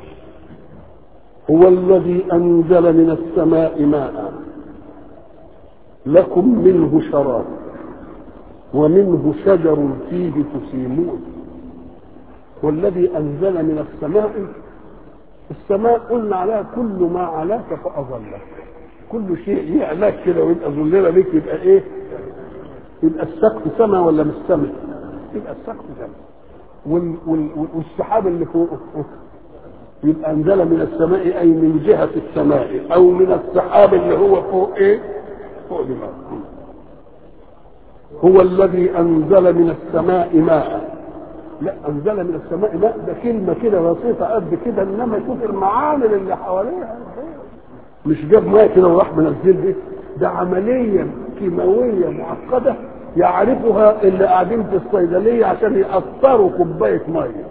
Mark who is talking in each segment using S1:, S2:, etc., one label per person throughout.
S1: هو الذي أنزل من السماء ماء لكم منه شراب ومنه شجر فيه تسيمون والذي أنزل من السماء السماء قلنا عليها كل ما علاك فأظلك كل شيء يعلاك كده ويبقى ظلنا بيك يبقى ايه؟ يبقى السقف سما ولا مش سما؟ يبقى السقف سما وال وال والسحاب اللي فوقه يبقى انزل من السماء اي من جهه السماء او من السحاب اللي هو فوق ايه؟ فوق دماغه هو الذي انزل من السماء ماء لا انزل من السماء ماء ده كلمه كده بسيطه قد كده انما شوف المعامل اللي حواليها مش جاب ماء كده وراح منزل دي ده عمليه كيماويه معقده يعرفها اللي قاعدين في الصيدليه عشان يقطروا كوبايه ميه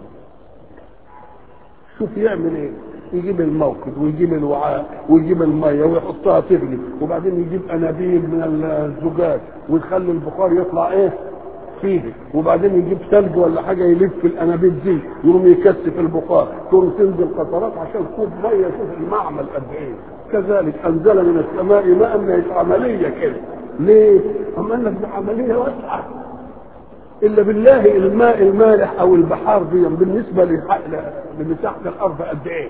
S1: شوف يعمل ايه يجيب الموقد ويجيب الوعاء ويجيب الميه ويحطها تغلي وبعدين يجيب انابيب من الزجاج ويخلي البخار يطلع ايه فيه وبعدين يجيب ثلج ولا حاجه يلف الانابيب دي يقوم يكثف البخار تقوم تنزل قطرات عشان كوب ميه شوف المعمل قد ايه كذلك انزل من السماء ماء مش عمليه كده ليه؟ أم قال لك دي عمليه واسعه الا بالله الماء المالح او البحار دي بالنسبه لمساحه الارض قد ايه؟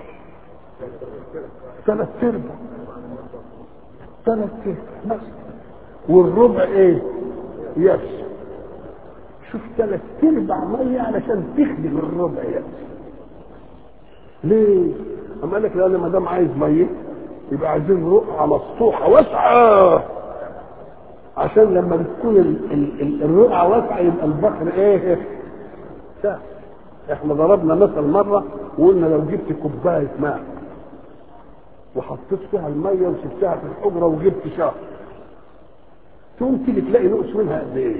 S1: ثلاث ارباع ثلاث ارباع بس والربع ايه؟ يبس شوف ثلاث ارباع ميه علشان تخدم الربع يبس ليه؟ اما قال لك لا ما دام عايز ميه يبقى عايزين رقعه مسطوحه واسعه عشان لما بتكون ال- ال- ال- الرقعه واسعه يبقى البحر ايه؟ سهل احنا ضربنا مثل مره وقلنا لو جبت كوبايه ماء وحطيت فيها الميه وسبتها في الحجره وجبت شهر تقوم تيجي تلاقي نقص منها قد ايه؟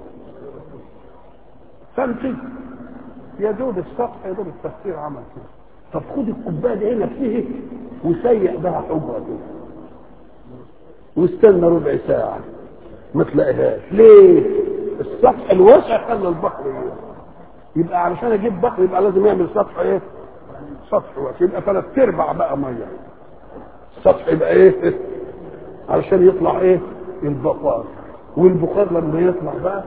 S1: سنتي يا دوب السطح يا دوب التفسير عمل كده طب خد الكوبايه دي هنا فيه وسيق بها حجره كده واستنى ربع ساعه ما تلاقيهاش ليه؟ السطح الواسع خلى البحر ايه؟ يبقى علشان اجيب بحر يبقى لازم يعمل سطح ايه؟ سطح واسع يبقى ثلاث ارباع بقى ميه السطح يبقى ايه؟ علشان يطلع ايه؟ البخار والبخار لما يطلع بقى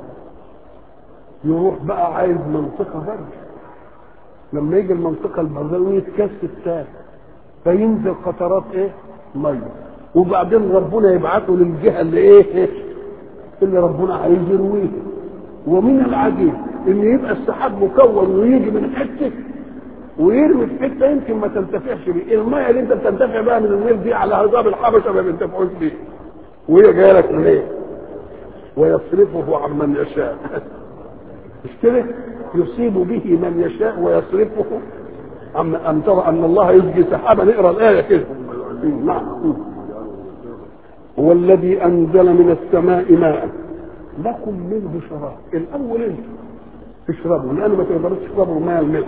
S1: يروح بقى عايز منطقه برد لما يجي المنطقه البرديه ويتكثف تاني فينزل قطرات ايه؟ ميه وبعدين ربنا يبعثه للجهه اللي ايه؟ اللي ربنا عايز يرويها ومن العجيب ان يبقى السحاب مكون ويجي من حته ويرمي في حته يمكن ما تنتفعش بيه الميه اللي انت بتنتفع بها من النيل دي على هضاب الحبشه ما بينتفعوش بيه وهي جايه لك من ايه؟ ويصرفه عمن يشاء مش كده؟ يصيب به من يشاء ويصرفه أم أم ترى أن الله يزجي سحابا نقرا الآية كده نعم هو الذي أنزل من السماء ماء لكم منه شراب الأول أنتم تشربوا لأن ما تقدروش تشربوا ماء الملح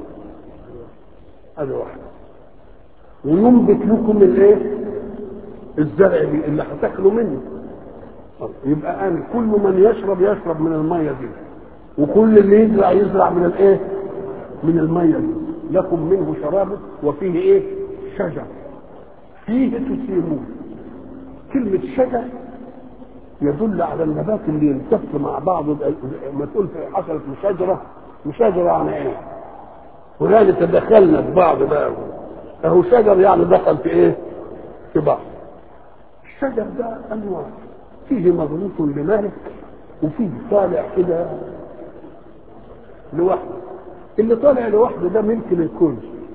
S1: هذه واحدة وينبت لكم الايه؟ الزرع اللي هتاكلوا منه يبقى أنا كل من يشرب يشرب من المية دي وكل اللي يزرع يزرع من الايه؟ من المية دي لكم منه شراب وفيه ايه؟ شجر فيه تسيمون كلمة شجر يدل على النبات اللي يلتف مع بعضه ما تقول في حصلت مشاجرة مشاجرة يعني ايه؟ هنالك تدخلنا في بعض بقى اهو شجر يعني دخل في ايه؟ في بعض الشجر ده انواع فيه مضغوط لمالك وفيه طالع كده لوحده اللي طالع لوحده ده ملك للكل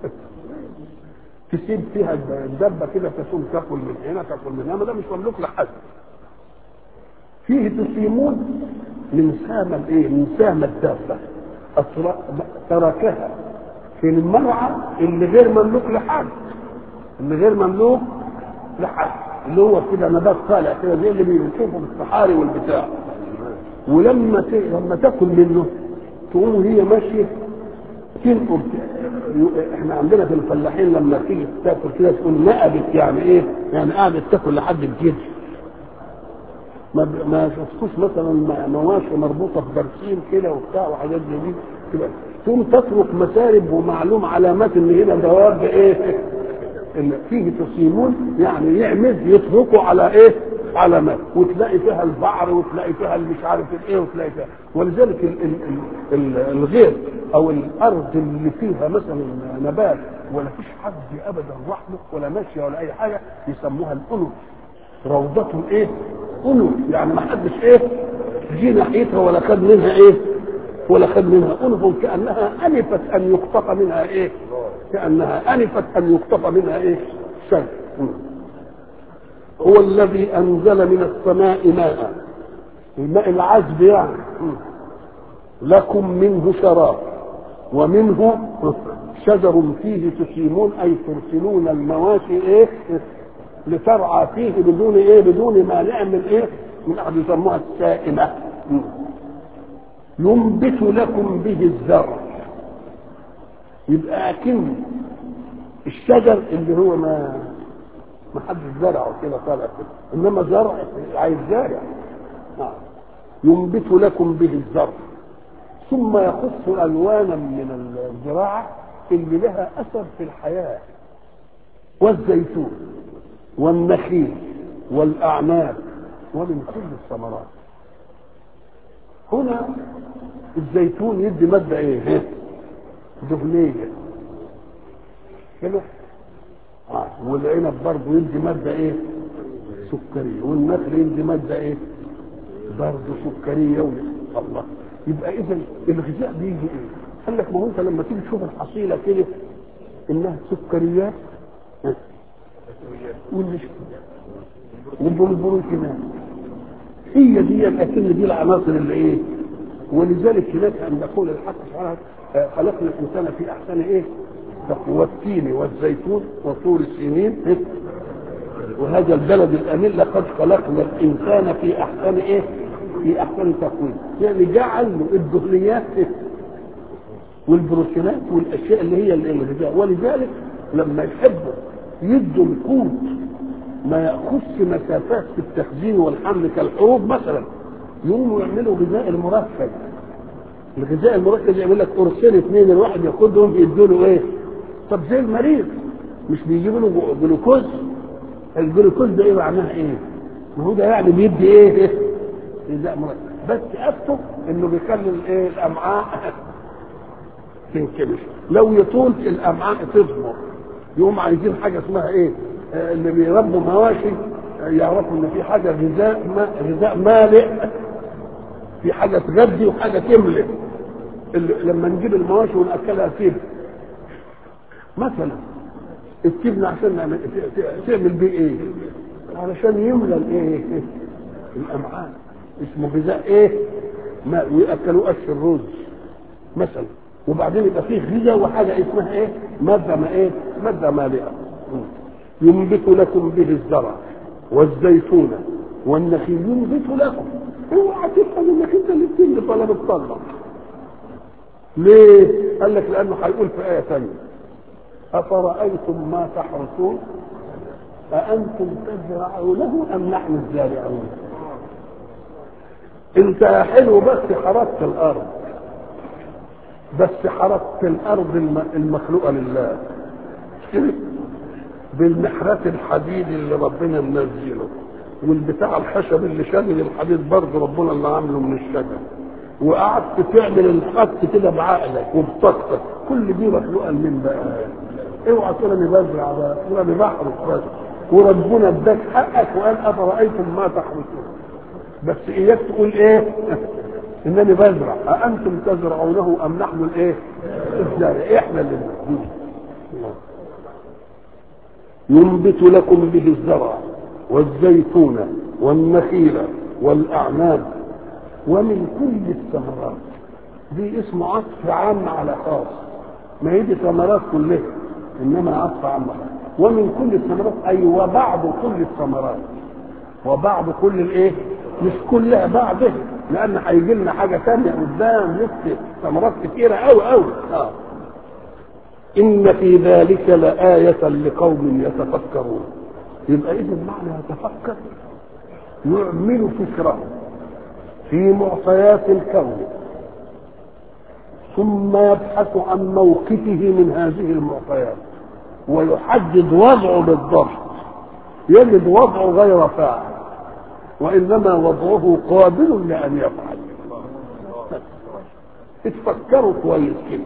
S1: تسيب فيها الدبه كده تكون تاكل من هنا تاكل من هنا ده مش مملوك لحد فيه تسيمون من سام الايه من سام الدابه تركها في المرعى اللي غير مملوك لحد اللي غير مملوك لحد اللي هو كده نبات طالع كده زي اللي بنشوفه في الصحاري والبتاع ولما ت... لما تاكل منه تقوم هي ماشيه تنقل احنا عندنا في الفلاحين لما تيجي تاكل كده تقول نقبت يعني ايه؟ يعني قعدت تاكل لحد الجد ما ما شفتوش مثلا مواشي مربوطه في برسيم كده وبتاع وحاجات زي دي تبقى ثم تترك مسارب ومعلوم علامات ان هنا دواب ايه ان فيه تصيمون يعني يعمل يتركوا على ايه علامات وتلاقي فيها البعر وتلاقي فيها مش عارف الايه وتلاقي فيها ولذلك ال ال ال الغير او الارض اللي فيها مثلا نبات ولا فيش حد ابدا راح له ولا ماشيه ولا اي حاجه يسموها الانف روضة ايه انف يعني ما حدش ايه جه ناحيتها ولا خد منها ايه ولا خد منها انف كانها انفت ان يقطف منها ايه كانها انفت ان يقطف منها ايه شر هو الذي انزل من السماء ماء الماء العذب يعني لكم منه شراب ومنه شجر فيه تسيمون اي ترسلون المواشي ايه لترعى فيه بدون ايه بدون ما نعمل ايه من احد يسموها السائمه ينبت لكم به الزرع يبقى اكن الشجر اللي هو ما ما حدش زرعه كده طالع كده انما زرع عايز زارع نعم ينبت لكم به الزرع ثم يخص الوانا من الزراعه اللي لها اثر في الحياه والزيتون والنخيل والاعناب ومن كل الثمرات هنا الزيتون يدي ماده ايه دهنيه كده آه. والعنب برضه يدي ماده ايه سكريه والنخل يدي ماده ايه برضه سكريه و... الله يبقى اذا الغذاء بيجي ايه قال لك ما هو انت لما تيجي تشوف الحصيله كده انها سكريات والمش والبروتينات هي دي الاكل دي العناصر اللي ايه ولذلك هناك ان يقول الحق سبحانه خلقنا الانسان في احسن ايه والتين والزيتون وطور السنين إيه؟ وهذا البلد الامين لقد خلقنا الانسان في احسن ايه في احسن تقويم يعني جعل له الدهنيات إيه؟ والبروتينات والاشياء اللي هي الغذاء ولذلك لما يحبوا يدوا القوت ما ياخذش مسافات في التخزين والحمل كالحروب مثلا يقوموا يعملوا غذاء المركز الغذاء المركز يعمل لك قرصين اثنين الواحد ياخدهم يدوا له ايه؟ طب زي المريض مش بيجيبوا له جلوكوز الجلوكوز ده ايه معناها ايه؟ ما هو ده يعني بيدي ايه؟ غذاء مركز بس اكتب انه بيخلي الايه الامعاء تنكمش لو يطول الامعاء تضمر يقوم عايزين حاجه اسمها ايه؟ آه اللي بيربوا مواشي آه يعرفوا ان في حاجه غذاء ما غذاء مالئ في حاجه تغذي وحاجه تملئ لما نجيب المواشي وناكلها تبن مثلا التبن عشان نعمل تعمل بيه ايه؟ علشان يملى الايه؟ الامعاء اسمه غذاء ايه؟ ماء وياكلوا قش الرز مثلا وبعدين يبقى فيه غذاء وحاجه اسمها ايه؟ ماده ما ايه؟ ماده مالئه ينبت لكم به الزرع والزيتون والنخيل ينبت لكم اوعى تفهم انك انت اللي بتنبت ولا بتطلع ليه؟ قال لك لانه هيقول في ايه ثانيه افرايتم ما تحرثون أأنتم تزرعونه أم نحن الزارعون؟ أنت حلو بس حرثت الأرض بس حرثت الأرض المخلوقة لله بالمحرات الحديد اللي ربنا منزله والبتاع الخشب اللي شامل الحديد برضه ربنا اللي عامله من الشجر وقعدت تعمل الخط كده بعقلك وبطاقتك كل دي مخلوقه من بقى اوعى تقول انا بزرع بقى تقول انا بحرث بس وربنا اداك حقك وقال افرايتم ما تحرثون بس اياك تقول ايه انني بزرع اانتم تزرعونه ام نحن الايه الزارع احنا اللي بنزرع ينبت لكم به الزرع والزيتون والنخيل والاعناب ومن كل الثمرات دي اسم عطف عام على خاص ما هي دي ثمرات كلها انما عطف عام على ومن كل الثمرات اي وبعض كل الثمرات وبعض كل الايه مش كلها بعضها لان هيجي لنا حاجه ثانيه قدام لسه ثمرات كتيره قوي قوي اه ان في ذلك لآية لقوم يتفكرون يبقى اذا معنى يتفكر يعمل فكره في معطيات الكون ثم يبحث عن موقفه من هذه المعطيات ويحدد وضعه بالضبط يجد وضعه غير فاعل وانما وضعه قابل لان يفعل اتفكروا كويس كده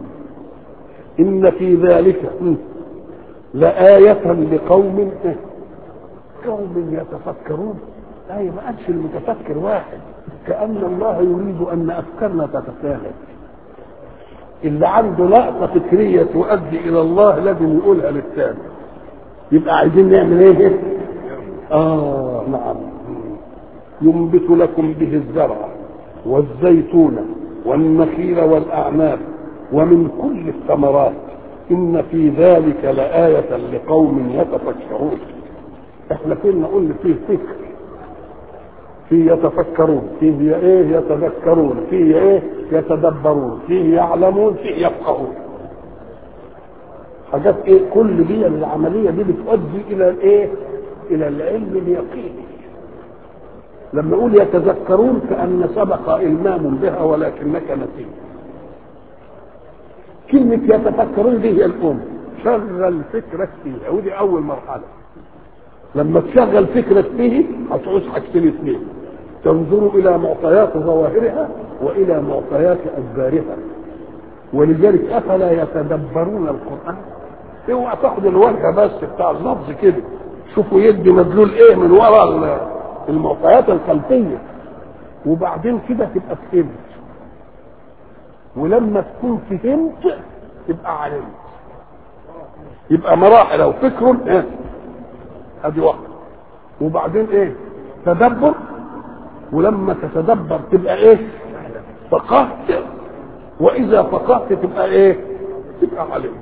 S1: ان في ذلك لآية لقوم قوم يتفكرون آية ما قالش المتفكر واحد كأن الله يريد أن أفكارنا تتساهل اللي عنده لقطة فكرية تؤدي إلى الله لازم يقولها للثاني يبقى عايزين نعمل إيه؟ آه نعم ينبت لكم به الزرع والزيتون والنخيل والأعناب ومن كل الثمرات إن في ذلك لآية لقوم يتفكرون احنا كنا قلنا فيه فكر فيه يتفكرون فيه ايه يتذكرون فيه ايه يتدبرون فيه يعلمون فيه يفقهون حاجات ايه كل دي العمليه دي بتؤدي الى الايه الى العلم اليقيني لما نقول يتذكرون كان سبق المام بها ولكنك نسيت كلمة يتفكرون دي هي الأم شغل فكرك فيها ودي أول مرحلة لما تشغل فكرك فيه هتعوز حاجتين اثنين تنظر إلى معطيات ظواهرها وإلى معطيات أدبارها ولذلك أفلا يتدبرون القرآن اوعى تاخد الوجه بس بتاع اللفظ كده شوفوا يدي مدلول ايه من وراء المعطيات الخلفيه وبعدين كده تبقى فهمت ولما تكون فهمت تبقى علمت يبقى مراحل او فكر ايه ادي واحده وبعدين ايه تدبر ولما تتدبر تبقى ايه فقهت واذا فقهت تبقى ايه تبقى علمت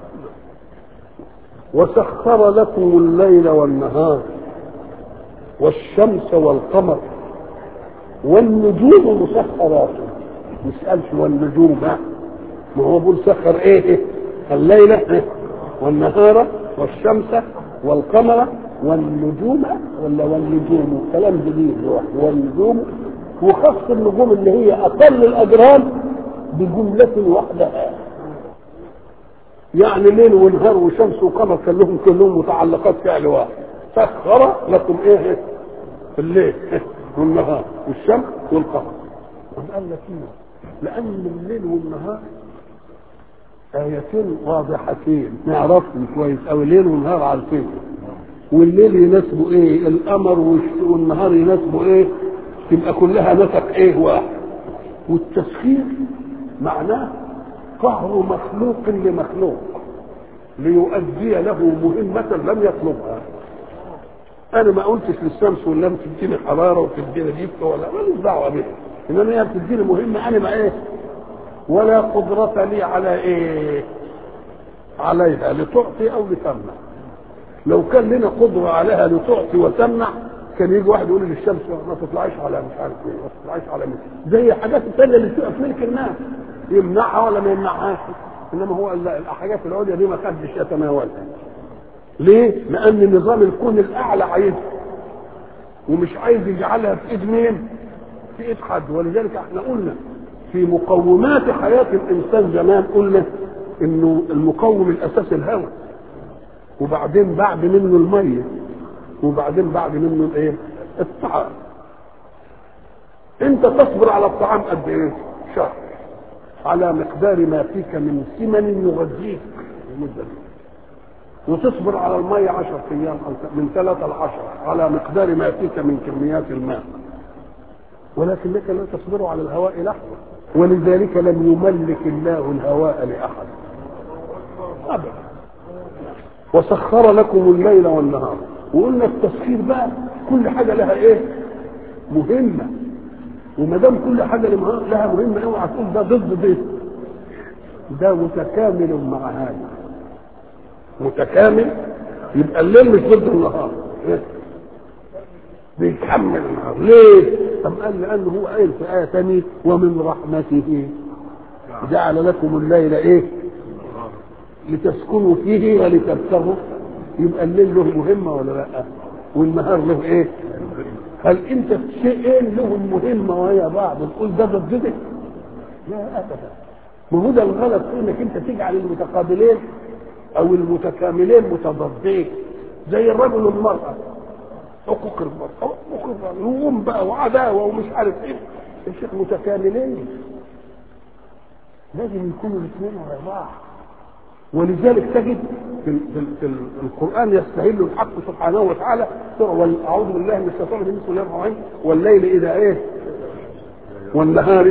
S1: وسخر لكم الليل والنهار والشمس والقمر والنجوم مسخرات مش قالش والنجوم بقى ما هو بيقول سخر ايه الليلة إيه؟ والنهار والشمس والقمر والنجوم ولا والنجوم كلام جديد لوحده والنجوم وخص النجوم اللي هي اقل الاجرام بجملة وحدها يعني ليل ونهار وشمس وقمر كان لهم كلهم متعلقات فعل واحد سخر لكم ايه الليل والنهار والشمس والقمر قال لك ايه لان الليل والنهار آيتين واضحتين نعرفهم كويس أو الليل والنهار عارفين والليل يناسبه ايه القمر والنهار يناسبه ايه تبقى كلها نسق ايه واحد والتسخير معناه قهر مخلوق لمخلوق ليؤدي له مهمة لم يطلبها أنا ما قلتش للشمس ولا تديني حرارة وتديني دفء ولا ماليش دعوة بها إنما هي بتديني مهمة أنا ما إيه ولا قدرة لي على إيه عليها لتعطي أو لتمنع لو كان لنا قدرة عليها لتعطي وتمنع كان يجي واحد يقول للشمس ما تطلعيش على مش عارف ايه ما تطلعيش على مين زي الحاجات الثانيه اللي بتبقى في ملك الناس يمنعها ولا ما يمنعهاش انما هو الحاجات العليا دي ما حدش يتناولها ليه؟ لان نظام الكون الاعلى عايزها ومش عايز يجعلها في ايد مين؟ في ايد حد ولذلك احنا قلنا في مقومات حياه الانسان زمان قلنا انه المقوم الاساسي الهواء وبعدين بعد منه الميه وبعدين بعد منه الايه؟ الطعام. انت تصبر على الطعام قد ايه؟ شهر. على مقدار ما فيك من سمن يغذيك المده دي. وتصبر على المية عشر أيام أو من ثلاثة لعشرة على مقدار ما فيك من كميات الماء ولكنك لا تصبر على الهواء لحظة ولذلك لم يملك الله الهواء لأحد أبدا وسخر لكم الليل والنهار وقلنا التسخير بقى كل حاجه لها ايه؟ مهمه وما دام كل حاجه لها مهمه اوعى تقول ده ضد ده ده متكامل مع هذا متكامل يبقى الليل مش ضد النهار إيه؟ بيكمل النهار ليه؟ طب قال لانه هو قايل في ايه ثانيه ومن رحمته جعل لكم الليل ايه؟ لتسكنوا فيه ولتبتغوا يبقى الليل له مهمه ولا لا؟ والنهار له ايه؟ هل انت في شيئين لهم مهمه وهي بعض تقول ده ضد ده؟ لا ابدا ما هو ده الغلط في انك انت تجعل المتقابلين او المتكاملين متضادين زي الرجل والمراه حقوق المراه حقوق الرجل هجوم بقى وعداوه ومش عارف ايه يا شيخ متكاملين لازم يكونوا الاثنين ورا بعض ولذلك تجد في, في, في القران يستهل الحق سبحانه وتعالى اعوذ بالله من الشيطان الرجيم بسم الله الرحمن الرحيم والليل اذا ايه والنهار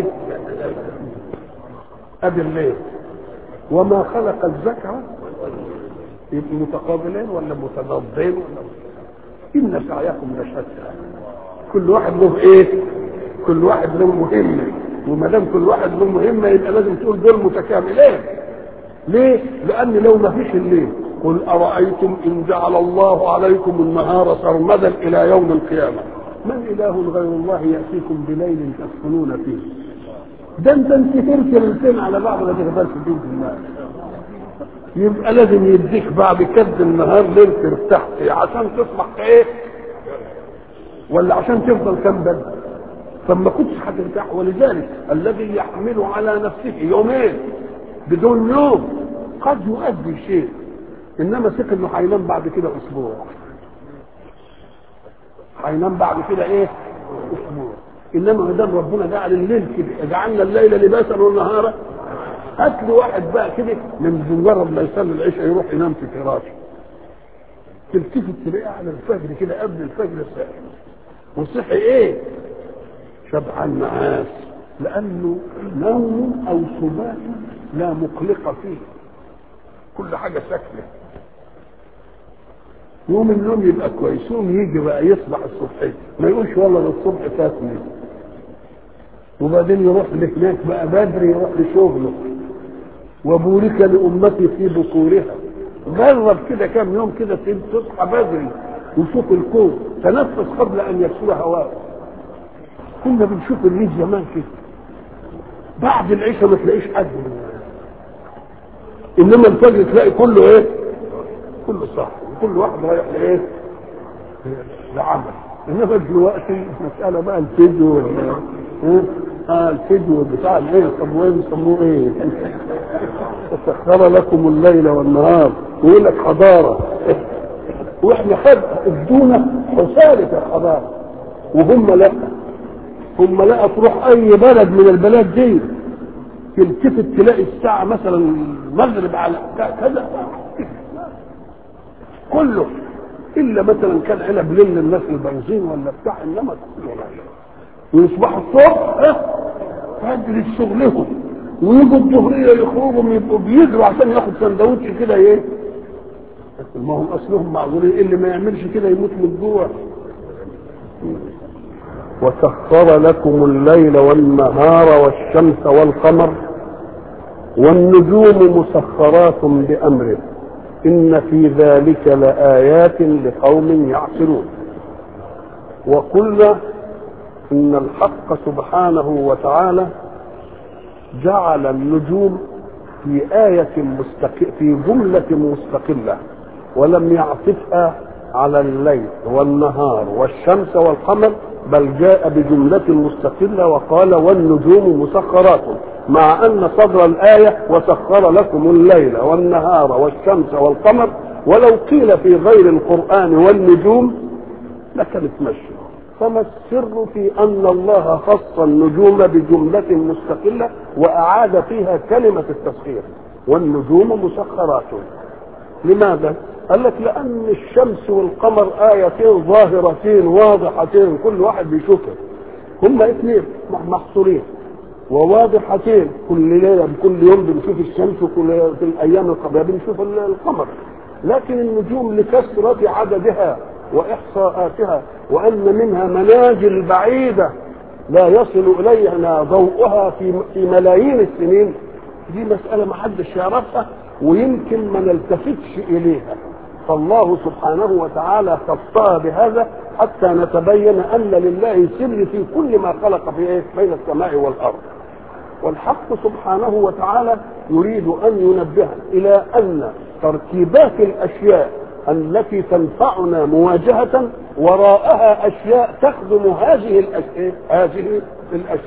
S1: ادي الليل وما خلق الذكر يبقوا متقابلين ولا متضادين ولا ان سعيكم لشتى كل واحد له ايه كل واحد له مهمه وما دام كل واحد له مهمه يبقى لازم تقول دول متكاملين ليه لان لو ما فيش الليل قل ارايتم ان جعل الله عليكم النهار سرمدا الى يوم القيامه من اله غير الله ياتيكم بليل تسكنون فيه ده انت انت تركن الاثنين على بعض ما تقدرش تدين في النار يبقى لازم يديك بعد كد النهار ليل ترتاح فيه عشان تصبح ايه ولا عشان تفضل كم بد فما كنتش هترتاح ولذلك الذي يحمل على نفسه يومين بدون نوم قد يؤدي شيء انما ثق انه هينام بعد كده اسبوع هينام بعد كده ايه اسبوع انما ما دام ربنا جعل الليل كده جعلنا الليل لباسا والنهار هات لي واحد بقى كده من مجرد ما يصلي العشاء يروح ينام في فراشه تلتفت تلاقيه على الفجر كده قبل الفجر ساعه وصحي ايه شبعان نعاس لانه نوم او سبات لا مقلق فيه كل حاجه ساكنه يوم النوم يبقى كويس يوم يجي بقى يصبح الصبح ما يقولش والله ده الصبح فاتني وبعدين يروح لهناك بقى بدري يروح لشغله وبورك لامتي في بكورها جرب كده كام يوم كده تصحى بدري وشوف الكون تنفس قبل ان يكسر هواء كنا بنشوف الريح زمان كده بعد العشاء ما تلاقيش حد انما الفجر تلاقي كله ايه كله صح وكل واحد رايح لايه لعمل انما دلوقتي مساله بقى الفيديو ولا ايه اه الفيديو بتاع الايه طب وين يسموه ايه وسخر لكم الليل والنهار ويقول لك حضاره واحنا خد ادونا حسالة الحضاره وهم لا هم لا تروح اي بلد من البلاد دي تلتفت تلاقي الساعة مثلا المغرب على كذا كله الا مثلا كان علب ليل الناس البنزين ولا بتاع انما كله ويصبحوا الصبح فجر شغلهم ويجوا الظهريه يخرجوا يبقوا بيجروا عشان ياخد سندوتش كده ايه ما هم اصلهم معذورين اللي ما يعملش كده يموت من الجوع وسخر لكم الليل والنهار والشمس والقمر والنجوم مسخرات بامره ان في ذلك لايات لقوم يعقلون وقلنا ان الحق سبحانه وتعالى جعل النجوم في آية مستقل في جملة مستقلة ولم يعطفها على الليل والنهار والشمس والقمر بل جاء بجملة مستقلة وقال والنجوم مسخرات مع أن صدر الآية وسخر لكم الليل والنهار والشمس والقمر ولو قيل في غير القرآن والنجوم لكانت مشي فما السر في أن الله خص النجوم بجملة مستقلة وأعاد فيها كلمة التسخير والنجوم مسخرات لماذا؟ قال لك لأن الشمس والقمر آيتين ظاهرتين واضحتين كل واحد بيشوفها هما اثنين محصورين وواضحتين كل ليلة كل يوم بنشوف الشمس وكل في الأيام القبلية بنشوف القمر لكن النجوم لكثرة عددها وإحصاءاتها وأن منها منازل بعيدة لا يصل إلينا ضوءها في في ملايين السنين دي مسألة ما حدش يعرفها ويمكن ما نلتفتش إليها فالله سبحانه وتعالى خصها بهذا حتى نتبين أن لله سر في كل ما خلق في إيه؟ بين السماء والأرض والحق سبحانه وتعالى يريد أن ينبه إلى أن تركيبات الأشياء التي تنفعنا مواجهة وراءها أشياء تخدم هذه الأشياء هذه الأشياء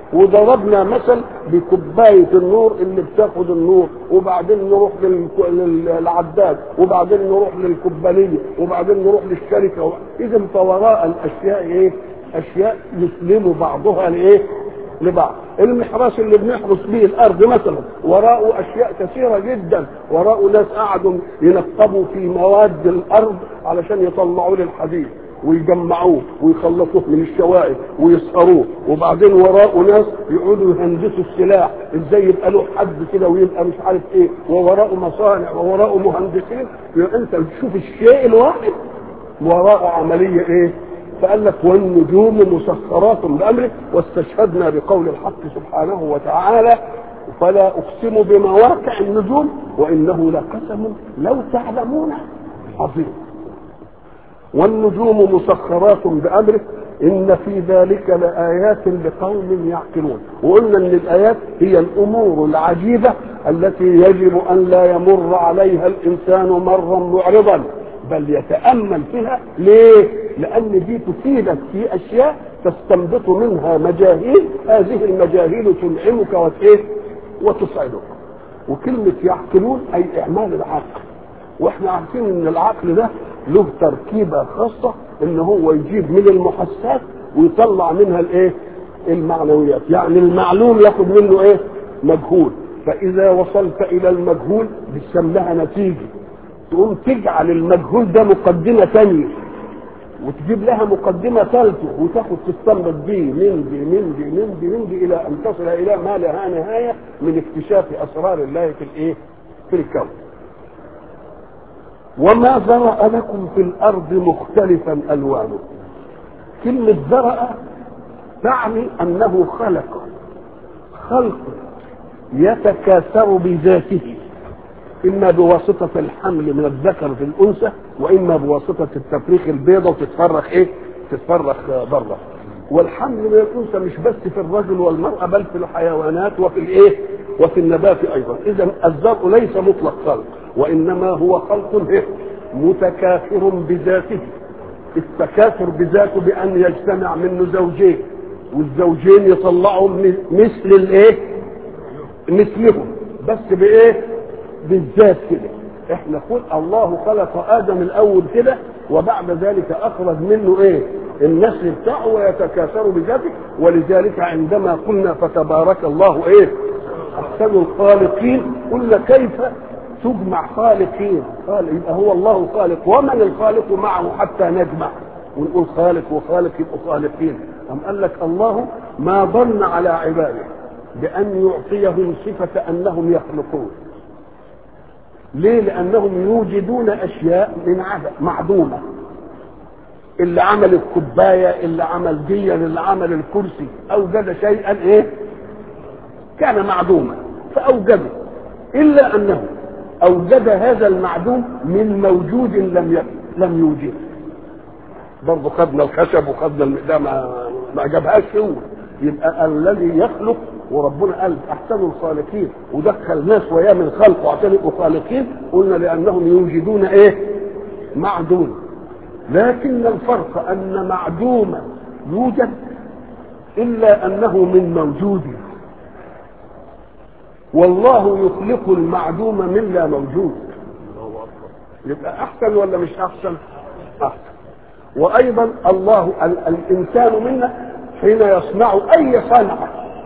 S1: وضربنا مثل بكوبايه النور اللي بتاخد النور وبعدين نروح للك- لل- للعداد وبعدين نروح للكوبانيه وبعدين نروح للشركه اذا فوراء الاشياء ايه؟ اشياء يسلم بعضها لايه؟ لبعض المحراس اللي بنحرس به الارض مثلا وراءه اشياء كثيره جدا وراءه ناس قعدوا ينقبوا في مواد الارض علشان يطلعوا لي الحديد ويجمعوه ويخلصوه من الشوائب ويسهروه وبعدين وراءه ناس يقعدوا يهندسوا السلاح ازاي يبقى له حد كده ويبقى مش عارف ايه ووراءه مصانع ووراءه مهندسين يبقى انت بتشوف الشيء الواحد وراءه عمليه ايه فقال لك والنجوم مسخرات بامره واستشهدنا بقول الحق سبحانه وتعالى فلا اقسم بمواقع النجوم وانه لقسم لو تعلمون عظيم والنجوم مسخرات بامره ان في ذلك لايات لقوم يعقلون وقلنا ان الايات هي الامور العجيبه التي يجب ان لا يمر عليها الانسان مرا معرضا بل يتامل فيها ليه لان دي تفيدك في اشياء تستنبط منها مجاهيل هذه المجاهيل تنعمك وتايه وتسعدك وكلمه يعقلون اي اعمال العقل واحنا عارفين ان العقل ده له تركيبه خاصه ان هو يجيب من المحسات ويطلع منها الايه المعنويات يعني المعلوم ياخد منه ايه مجهول فاذا وصلت الى المجهول بتسميها نتيجه تقوم تجعل المجهول ده مقدمه ثانيه وتجيب لها مقدمة ثالثة وتاخد تستنبط دي من دي من دي من دي من دي إلى أن تصل إلى ما لها نهاية من اكتشاف أسرار الله في الإيه؟ في الكون. وما ذرأ لكم في الأرض مختلفا ألوانه. كلمة ذرأ تعني أنه خلق خلق يتكاثر بذاته اما بواسطه الحمل من الذكر في الانثى واما بواسطه التفريخ البيضه وتتفرخ ايه؟ تتفرخ بره. والحمل من الانثى مش بس في الرجل والمراه بل في الحيوانات وفي الايه؟ وفي النبات ايضا، اذا الزرع ليس مطلق خلق وانما هو خلق إيه؟ متكاثر بذاته. التكاثر بذاته بان يجتمع منه زوجين والزوجين يطلعوا مثل الايه؟ مثلهم بس بايه؟ بالذات كده احنا قل الله خلق ادم الاول كده وبعد ذلك اخرج منه ايه النسل بتاعه ويتكاثر بذاته ولذلك عندما قلنا فتبارك الله ايه احسن الخالقين قلنا كيف تجمع خالقين قال يبقى هو الله خالق ومن الخالق معه حتى نجمع ونقول خالق وخالق يبقوا خالقين أم قال لك الله ما ظن على عباده بأن يعطيهم صفة أنهم يخلقون ليه لانهم يوجدون اشياء من عدم معدومه اللي عمل الكوبايه اللي عمل دي اللي عمل الكرسي اوجد شيئا ايه كان معدوما فاوجده الا انه اوجد هذا المعدوم من موجود لم ي... لم يوجده برضه خدنا الخشب وخدنا ده ما ما جابهاش هو يبقى الذي يخلق وربنا قال احسن الخالقين ودخل ناس وياه من خلقه عشان يبقوا خالقين قلنا لانهم يوجدون ايه؟ معدوم لكن الفرق ان معدوما يوجد الا انه من موجود والله يخلق المعدوم من لا موجود يبقى احسن ولا مش احسن؟ احسن وايضا الله ال- الانسان منا حين يصنع اي صنعه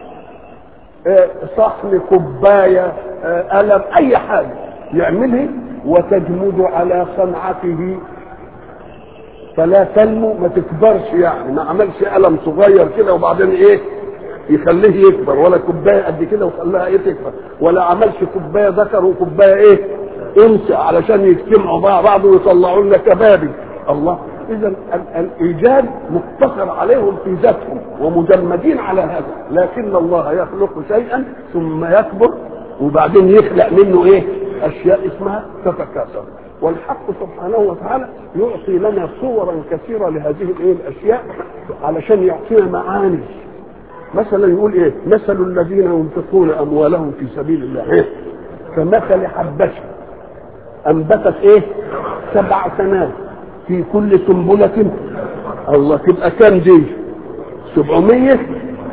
S1: صحن كوبايه قلم اي حاجه يعملها وتجمد على صنعته فلا تنمو ما تكبرش يعني ما عملش قلم صغير كده وبعدين ايه يخليه يكبر ولا كوبايه قد كده وخلاها ايه تكبر ولا عملش كوبايه ذكر وكوبايه ايه انثى علشان يجتمعوا مع بعض ويطلعوا لنا كبابي الله اذا الايجاد مقتصر عليهم في ذاتهم ومجمدين على هذا لكن الله يخلق شيئا ثم يكبر وبعدين يخلق منه ايه اشياء اسمها تتكاثر والحق سبحانه وتعالى يعطي لنا صورا كثيره لهذه الايه الاشياء علشان يعطينا معاني مثلا يقول ايه مثل الذين ينفقون اموالهم في سبيل الله إيه؟ كمثل حبه انبتت ايه سبع سنابل في كل سنبلة الله تبقى كام دي 700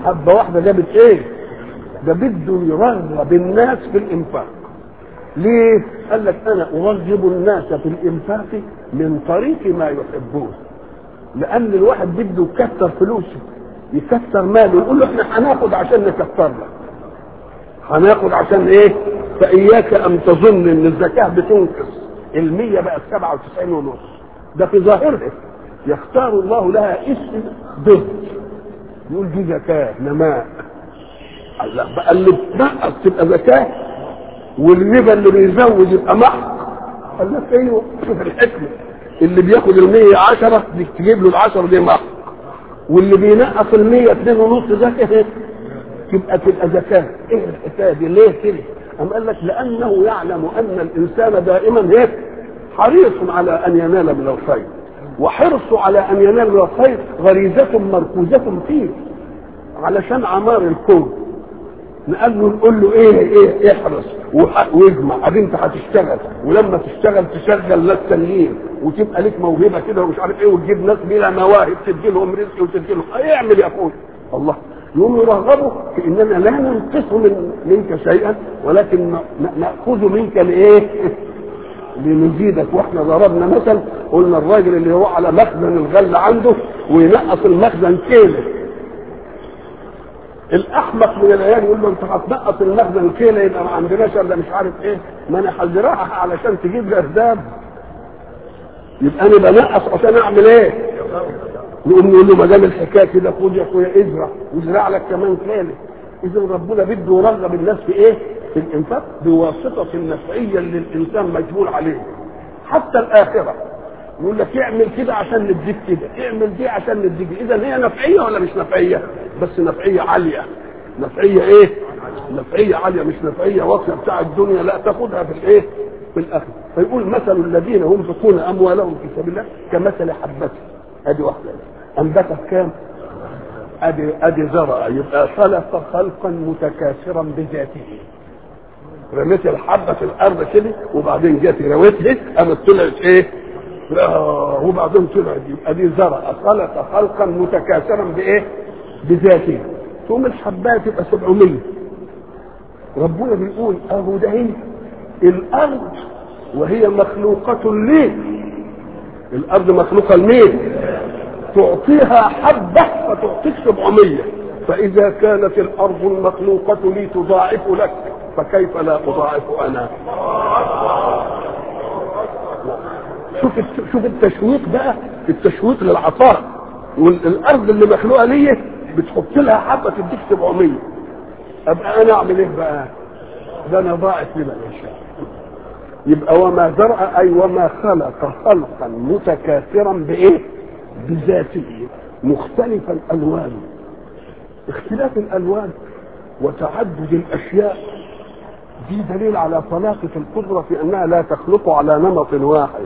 S1: حبه واحده جابت ايه ده بده يرغب الناس في الانفاق ليه قال لك انا ارغب الناس في الانفاق من طريق ما يحبون لان الواحد بده يكثر فلوسه يكثر ماله يقول له احنا هناخد عشان نكثر لك هناخد عشان ايه فاياك ان تظن ان الزكاه بتنقص المية بقت 97 ونص ده في ظاهرها يختار الله لها اسم ضد يقول دي زكاه نماء الله بقى اللي بتنقص تبقى زكاه والربا اللي بيزود يبقى محق قال لك ايوه شوف الحكمه اللي بياخد ال 110 دي تجيب له ال 10 دي محق واللي بينقص ال 100 2 ونص زكاه تبقى تبقى زكاه ايه الحكايه دي ليه كده؟ أم قال لك لأنه يعلم أن الإنسان دائما هيك حريص على أن ينال من الخير وحرصه على أن ينال من الخير غريزة مركوزة فيه علشان عمار الكون نقول له نقول له ايه ايه احرص واجمع ادي انت هتشتغل ولما تشتغل تشغل ناس تانيين وتبقى لك موهبه كده ومش عارف ايه وتجيب ناس بلا مواهب تدي لهم رزق وتدي لهم اعمل يا اخوي الله يقوم يرغبوا في اننا لا ننقص من منك شيئا ولكن ناخذ منك لايه؟ لنزيدك واحنا ضربنا مثل قلنا الراجل اللي هو على مخزن الغله عنده وينقص المخزن كيلو الاحمق من العيال يقول له انت هتنقص المخزن كيلو يبقى ما عندناش الا مش عارف ايه ما انا هزرعها علشان تجيب لي ارداب يبقى انا بنقص عشان اعمل ايه؟ نقوم نقول له ما دام الحكايه كده خد يا اخويا ازرع وازرع لك كمان كالي اذا ربنا بده يرغب الناس في ايه؟ في الانفاق بواسطه النفعيه اللي الانسان مجبول عليه حتى الاخره يقول لك اعمل كده عشان نديك كده اعمل دي عشان نديك اذا هي نفعيه ولا مش نفعيه؟ بس نفعيه عاليه نفعيه ايه؟ نفعيه عاليه مش نفعيه واطيه بتاع الدنيا لا تاخدها في الايه؟ في الاخره فيقول مثل الذين ينفقون اموالهم في سبيل الله كمثل حبه ادي واحده انبتت كام ادي ادي زرع يبقى خلق خلقا متكاثرا بذاته رميت الحبه في الارض كده وبعدين جت رويتها قامت طلعت ايه آه وبعدين طلعت يبقى دي زرع خلق خلقا متكاثرا بايه بذاته ثم الحبات تبقى 700 ربنا بيقول اهو ده هي الارض وهي مخلوقه ليه الارض مخلوقه لمين تعطيها حبه فتعطيك 700 فاذا كانت الارض المخلوقه لي تضاعف لك فكيف لا اضاعف انا شوف شوف التشويق بقى التشويق للعطاء والارض اللي مخلوقه ليه بتحط لها حبه تديك 700 ابقى انا اعمل ايه بقى ده انا ضاعف لمن يشاء يبقى وما زرع اي وما خلق خلقا متكاثرا بايه بذاته مختلف الالوان اختلاف الالوان وتعدد الاشياء دي دليل على طلاقة القدرة في انها لا تخلق على نمط واحد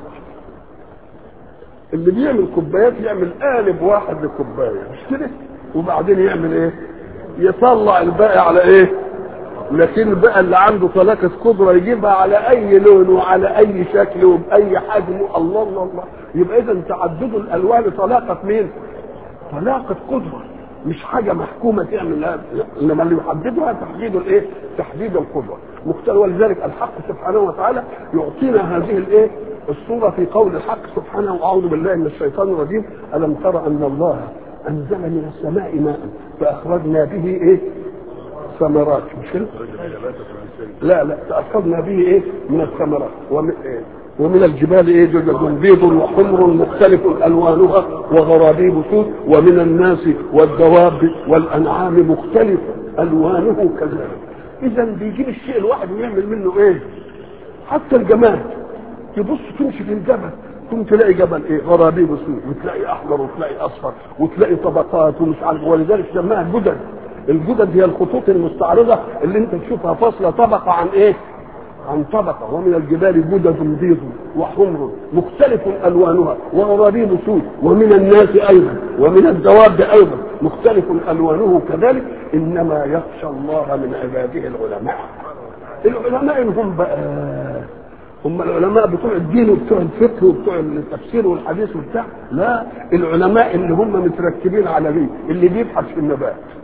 S1: اللي بيعمل كوبايات يعمل قالب واحد لكوبايه مش كده وبعدين يعمل ايه يطلع الباقي على ايه لكن بقى اللي عنده طلاقة قدرة يجيبها على أي لون وعلى أي شكل وبأي حجم الله الله الله يبقى إذا تعدد الألوان طلاقة مين؟ طلاقة قدرة مش حاجة محكومة تعمل إنما اللي يحددها تحديد الإيه؟ تحديد القدرة مختلف ولذلك الحق سبحانه وتعالى يعطينا هذه الإيه؟ الصورة في قول الحق سبحانه وأعوذ بالله من الشيطان الرجيم ألم تر أن الله أنزل من السماء ماء فأخرجنا به إيه؟ ثمرات مش كده؟ لا لا تأخذنا به ايه من الثمرات ومن, إيه؟ ومن الجبال ايه جدد بيض وحمر مختلف الوانها وغرابيب سود ومن الناس والدواب والانعام مختلف الوانه كذلك اذا بيجيب الشيء الواحد ويعمل منه ايه حتى الجمال تبص تمشي في الجبل ثم تلاقي جبل ايه غرابيب سود وتلاقي احمر وتلاقي اصفر وتلاقي طبقات ومش عارف ولذلك سماها جدد الجدد هي الخطوط المستعرضة اللي انت تشوفها فاصلة طبقة عن ايه عن طبقة ومن الجبال جدد بيض وحمر مختلف ألوانها وغرابيب سود ومن الناس أيضا ومن الدواب أيضا مختلف ألوانه كذلك إنما يخشى الله من عباده العلماء العلماء هم بقى هم العلماء بتوع الدين وبتوع الفقه وبتوع التفسير والحديث وبتاع لا العلماء اللي هم متركبين على مين اللي بيبحث في النبات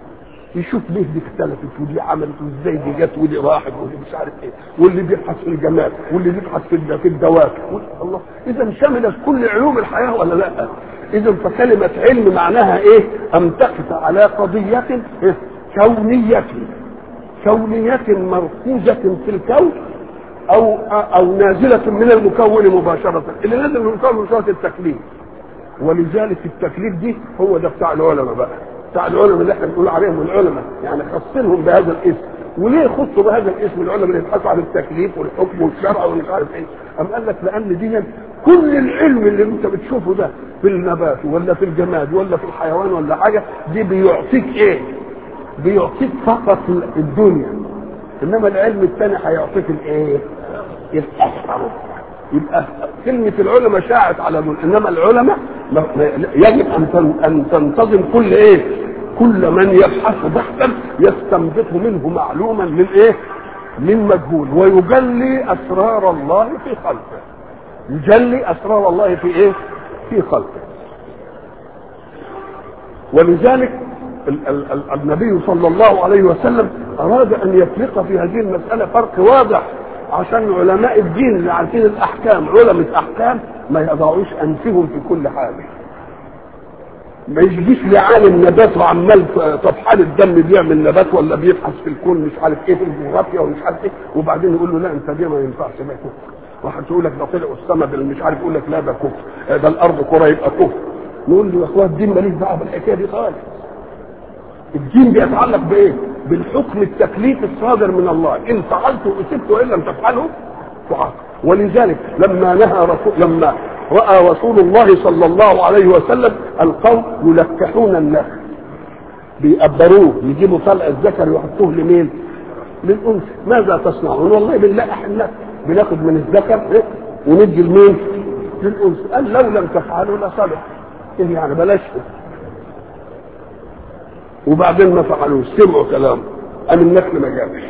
S1: يشوف ليه دي اختلفت ودي عملت وازاي دي جت ودي راحت ودي مش عارف ايه واللي بيبحث في الجمال واللي بيبحث في في الدواء الله اذا شملت كل علوم الحياه ولا لا؟ اذا فكلمه علم معناها ايه؟ ان تقف على قضيه إيه؟ كونيه كونيه مركوزه في الكون او او نازله من المكون مباشره اللي نازل من المكون مباشره التكليف ولذلك التكليف دي هو ده بتاع العلماء بقى بتاع العلماء اللي احنا بنقول عليهم العلماء يعني خصنهم بهذا الاسم وليه خصوا بهذا الاسم العلماء اللي يبحثوا عن التكليف والحكم والشرع ومش عارف ايه أم قال لك لان دي كل العلم اللي انت بتشوفه ده في النبات ولا في الجماد ولا في الحيوان ولا حاجه دي بيعطيك ايه؟ بيعطيك فقط الدنيا انما العلم الثاني هيعطيك الايه؟ الاكثر يبقى كلمة العلماء شاعت على دول انما العلماء يجب ان ان تنتظم كل ايه؟ كل من يبحث بحثا يستنبط منه معلوما من ايه؟ من مجهول ويجلي اسرار الله في خلقه. يجلي اسرار الله في ايه؟ في خلقه. ولذلك ال- ال- ال- النبي صلى الله عليه وسلم اراد ان يفرق في هذه المساله فرق واضح عشان علماء الدين اللي عارفين الاحكام علماء احكام ما يضعوش انفهم في كل حاجه ما يجيش لعالم نبات وعمال طفحان الدم بيعمل نبات ولا بيبحث في الكون مش عارف ايه في الجغرافيا ومش عارف ايه وبعدين يقول له لا انت دي ما ينفعش ده كفر واحد يقول لك ده طلع السما مش عارف يقول لك لا ده كفر ده الارض كره يبقى كفر نقول له يا اخوان الدين ماليش دعوه بالحكايه دي خالص الدين بيتعلق بايه؟ بالحكم التكليف الصادر من الله ان فعلته اصبت وان لم تفعله تعاقب ولذلك لما نهى رسول لما راى رسول الله صلى الله عليه وسلم القوم يلكحون النخل بيقبروه يجيبوا طلع الذكر ويحطوه لمين؟ للانثى ماذا تصنعون؟ والله بنلقح النخل بناخد من الذكر إيه؟ وندي لمين؟ للانثى قال لو لم تفعلوا لصلح إيه يعني بلاش وبعدين ما فعلوش سمعوا كلامه قام النخل ما جابش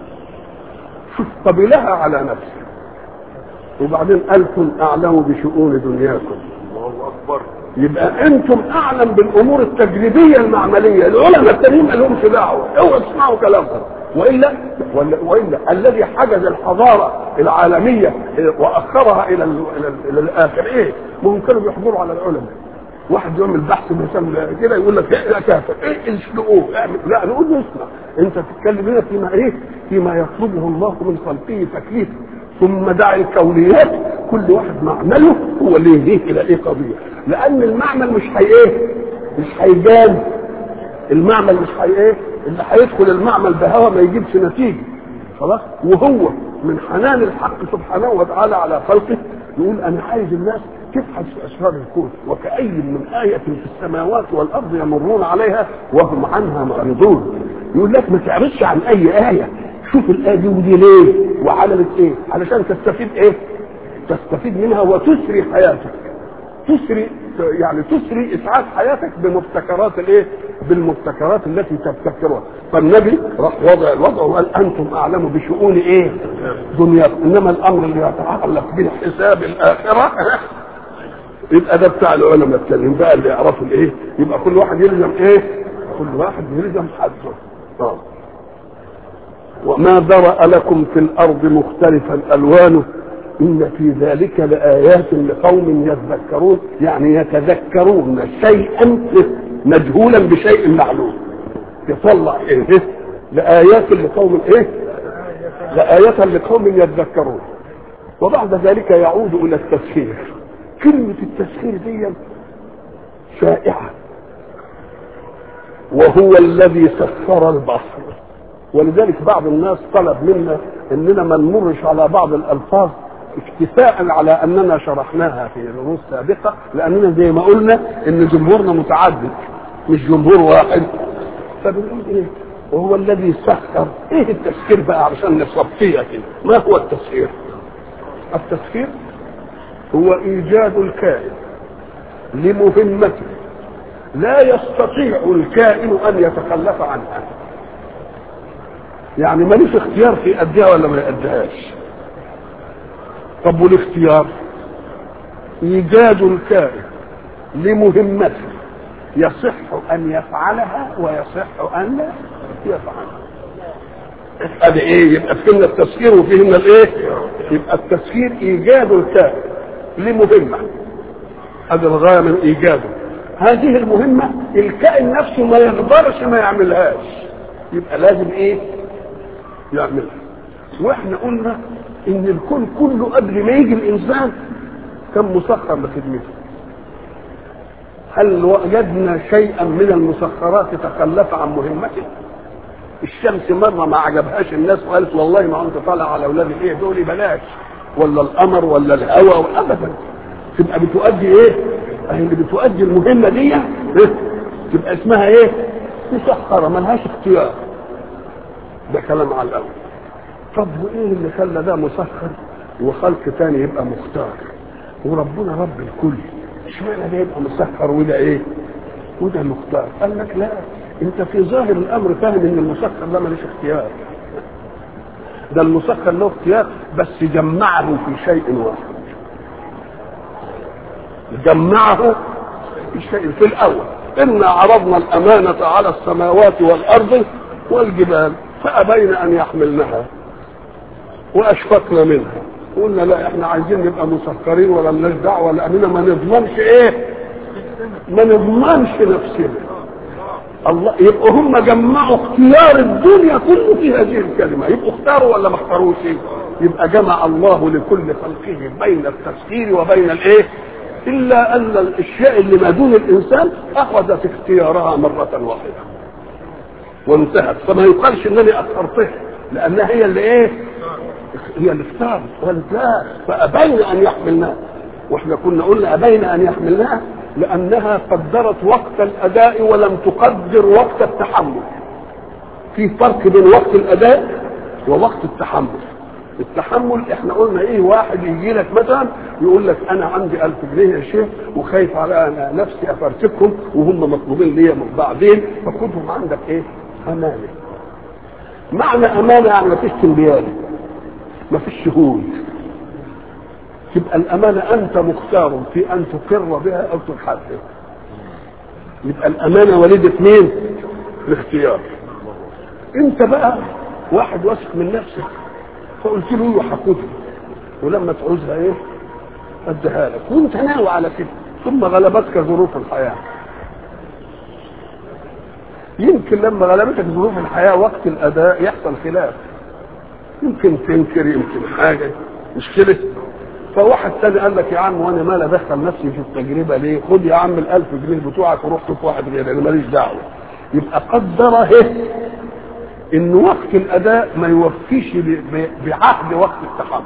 S1: شوف قبلها على نفسه وبعدين انتم اعلم بشؤون دنياكم الله اكبر يبقى انتم اعلم بالامور التجريبيه المعمليه العلماء التانيين ما لهمش دعوه اوعوا تسمعوا كلامهم والا والا, وإلا الذي حجز الحضاره العالميه واخرها الى ال الى, ال إلى الاخر ايه؟ ما هم كانوا بيحضروا على العلماء واحد يعمل بحث مثلا كده يقول لك ايه كافر ايه اسلقوه اعمل لا نقول له اسمع انت تتكلم هنا فيما ايه؟ فيما يطلبه الله من خلقه تكليفه ثم دع الكونيات كل واحد معمله هو اللي يهديه الى ايه قضيه لان المعمل مش هي ايه؟ مش هيجان المعمل مش هي ايه؟ اللي هيدخل المعمل بهوى ما يجيبش نتيجه خلاص وهو من حنان الحق سبحانه وتعالى على خلقه يقول انا عايز الناس تبحث في اسرار الكون وكأي من آية في السماوات والأرض يمرون عليها وهم عنها معرضون يقول لك ما تعرفش عن أي آية شوف الآية دي ودي ليه وعملت إيه علشان تستفيد إيه تستفيد منها وتسري حياتك تسري يعني تسري اسعاد حياتك بمبتكرات الايه؟ بالمبتكرات التي تبتكرها، فالنبي راح وضع الوضع وقال انتم اعلم بشؤون ايه؟ دنياكم، انما الامر اللي يتعلق بالحساب الاخره يبقى ده بتاع العلماء التانيين بقى اللي يعرفوا الايه؟ يبقى كل واحد يلزم ايه؟ كل واحد يلزم حده. اه وما ذرأ لكم في الارض مختلفا الوانه إن في ذلك لآيات لقوم يذكرون يعني يتذكرون شيئا مجهولا بشيء معلوم يطلع إيه لآيات لقوم إيه لآية لقوم يذكرون وبعد ذلك يعود إلى التسخير كلمة التسخير دي شائعة وهو الذي سخر البصر ولذلك بعض الناس طلب منا اننا ما نمرش على بعض الالفاظ اكتفاء على اننا شرحناها في دروس سابقه لاننا زي ما قلنا ان جمهورنا متعدد مش جمهور واحد فبنقول ايه وهو الذي سخر ايه التسخير بقى علشان نصفيها كده ما هو التسخير التسخير هو ايجاد الكائن لمهمته لا يستطيع الكائن ان يتخلف عنها يعني ماليش اختيار في اديها ولا ما يأديهاش طب والاختيار ايجاد الكائن لمهمته يصح ان يفعلها ويصح ان لا يفعل ادي ايه يبقى فهمنا التسخير وفهمنا الايه يبقى التسخير ايجاد الكائن لمهمه هذه الغايه من ايجاده هذه المهمه الكائن نفسه ما يقدرش ما يعملهاش يبقى لازم ايه يعملها واحنا قلنا ان الكون كله قبل ما يجي الانسان كان مسخر لخدمته هل وجدنا شيئا من المسخرات تخلف عن مهمته الشمس مره ما عجبهاش الناس وقالت والله ما انت طالع على اولاد ايه دول بلاش ولا القمر ولا الهواء ابدا تبقى بتؤدي ايه؟ اهي اللي بتؤدي المهمه دي إيه؟ تبقى اسمها ايه؟ مسخره ملهاش اختيار ده كلام على الاول طب وايه اللي خلى ده مسخر وخلق تاني يبقى مختار وربنا رب الكل اشمعنى ده يبقى مسخر وده ايه؟ وده مختار قال لك لا انت في ظاهر الامر فاهم ان المسخر ده ملوش اختيار ده المسخر له اختيار بس جمعه في شيء واحد جمعه في شيء في الاول انا عرضنا الامانه على السماوات والارض والجبال فابين ان يحملنها واشفقنا منها قلنا لا احنا عايزين نبقى مسخرين ولا لناش دعوه لاننا ما نضمنش ايه ما نضمنش نفسنا الله يبقوا هم جمعوا اختيار الدنيا كله في هذه الكلمه يبقوا اختاروا ولا ما اختاروش يبقى جمع الله لكل خلقه بين التسخير وبين الايه الا ان الاشياء اللي ما دون الانسان اخذت اختيارها مره واحده وانتهت فما يقالش انني اخرتها لانها هي اللي ايه هي اللي اختارت قالت لا فابين ان يحملناها واحنا كنا قلنا ابين ان يحملناها لانها قدرت وقت الاداء ولم تقدر وقت التحمل في فرق بين وقت الاداء ووقت التحمل التحمل احنا قلنا ايه واحد يجي لك مثلا يقول لك انا عندي ألف جنيه يا شيخ وخايف على أنا نفسي افرتكهم وهم مطلوبين ليا بعدين فخدهم عندك ايه امانه معنى امانه يعني ما فيش تنبيالي ما فيش شهود تبقى الامانه انت مختار في ان تقر بها او تحدث يبقى الامانه وليده مين الاختيار انت بقى واحد واثق من نفسك فقلت له ايوه هاخدها ولما تعوزها ايه اديها لك وانت ناوي على كده ثم غلبتك ظروف الحياه يمكن لما غلبتك ظروف الحياه وقت الاداء يحصل خلاف يمكن تنكر يمكن حاجه مش كده فواحد تاني قال لك يا عم وانا مال ادخل نفسي في التجربه ليه؟ خد يا عم الألف جنيه بتوعك وروح شوف واحد غيري انا ماليش دعوه. يبقى قدر اهي ان وقت الاداء ما يوفيش بعهد وقت التحمل.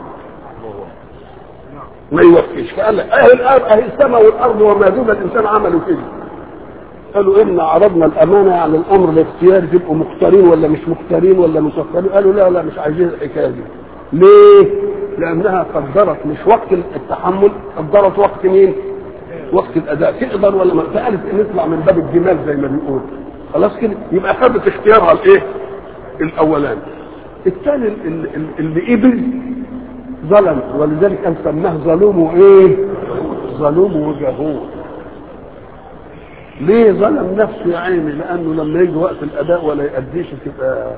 S1: ما يوفيش فقال لك اهي الارض اهي السماء والارض وما دون الانسان عملوا كده. قالوا ان عرضنا الامانه على الامر الاختياري تبقوا مختارين ولا مش مختارين ولا مسخرين قالوا لا لا مش عايزين الحكايه دي. ليه؟ لانها قدرت مش وقت التحمل قدرت وقت مين وقت الاداء تقدر ولا ما فقالت نطلع من باب الجمال زي ما بنقول خلاص كده يبقى خدت اختيارها الايه الاولاني الثاني اللي قبل ظلم ولذلك كان سماه ظلوم وايه ظلوم وجهول ليه ظلم نفسه يا عيني لانه لما يجي وقت الاداء ولا يأديش تبقى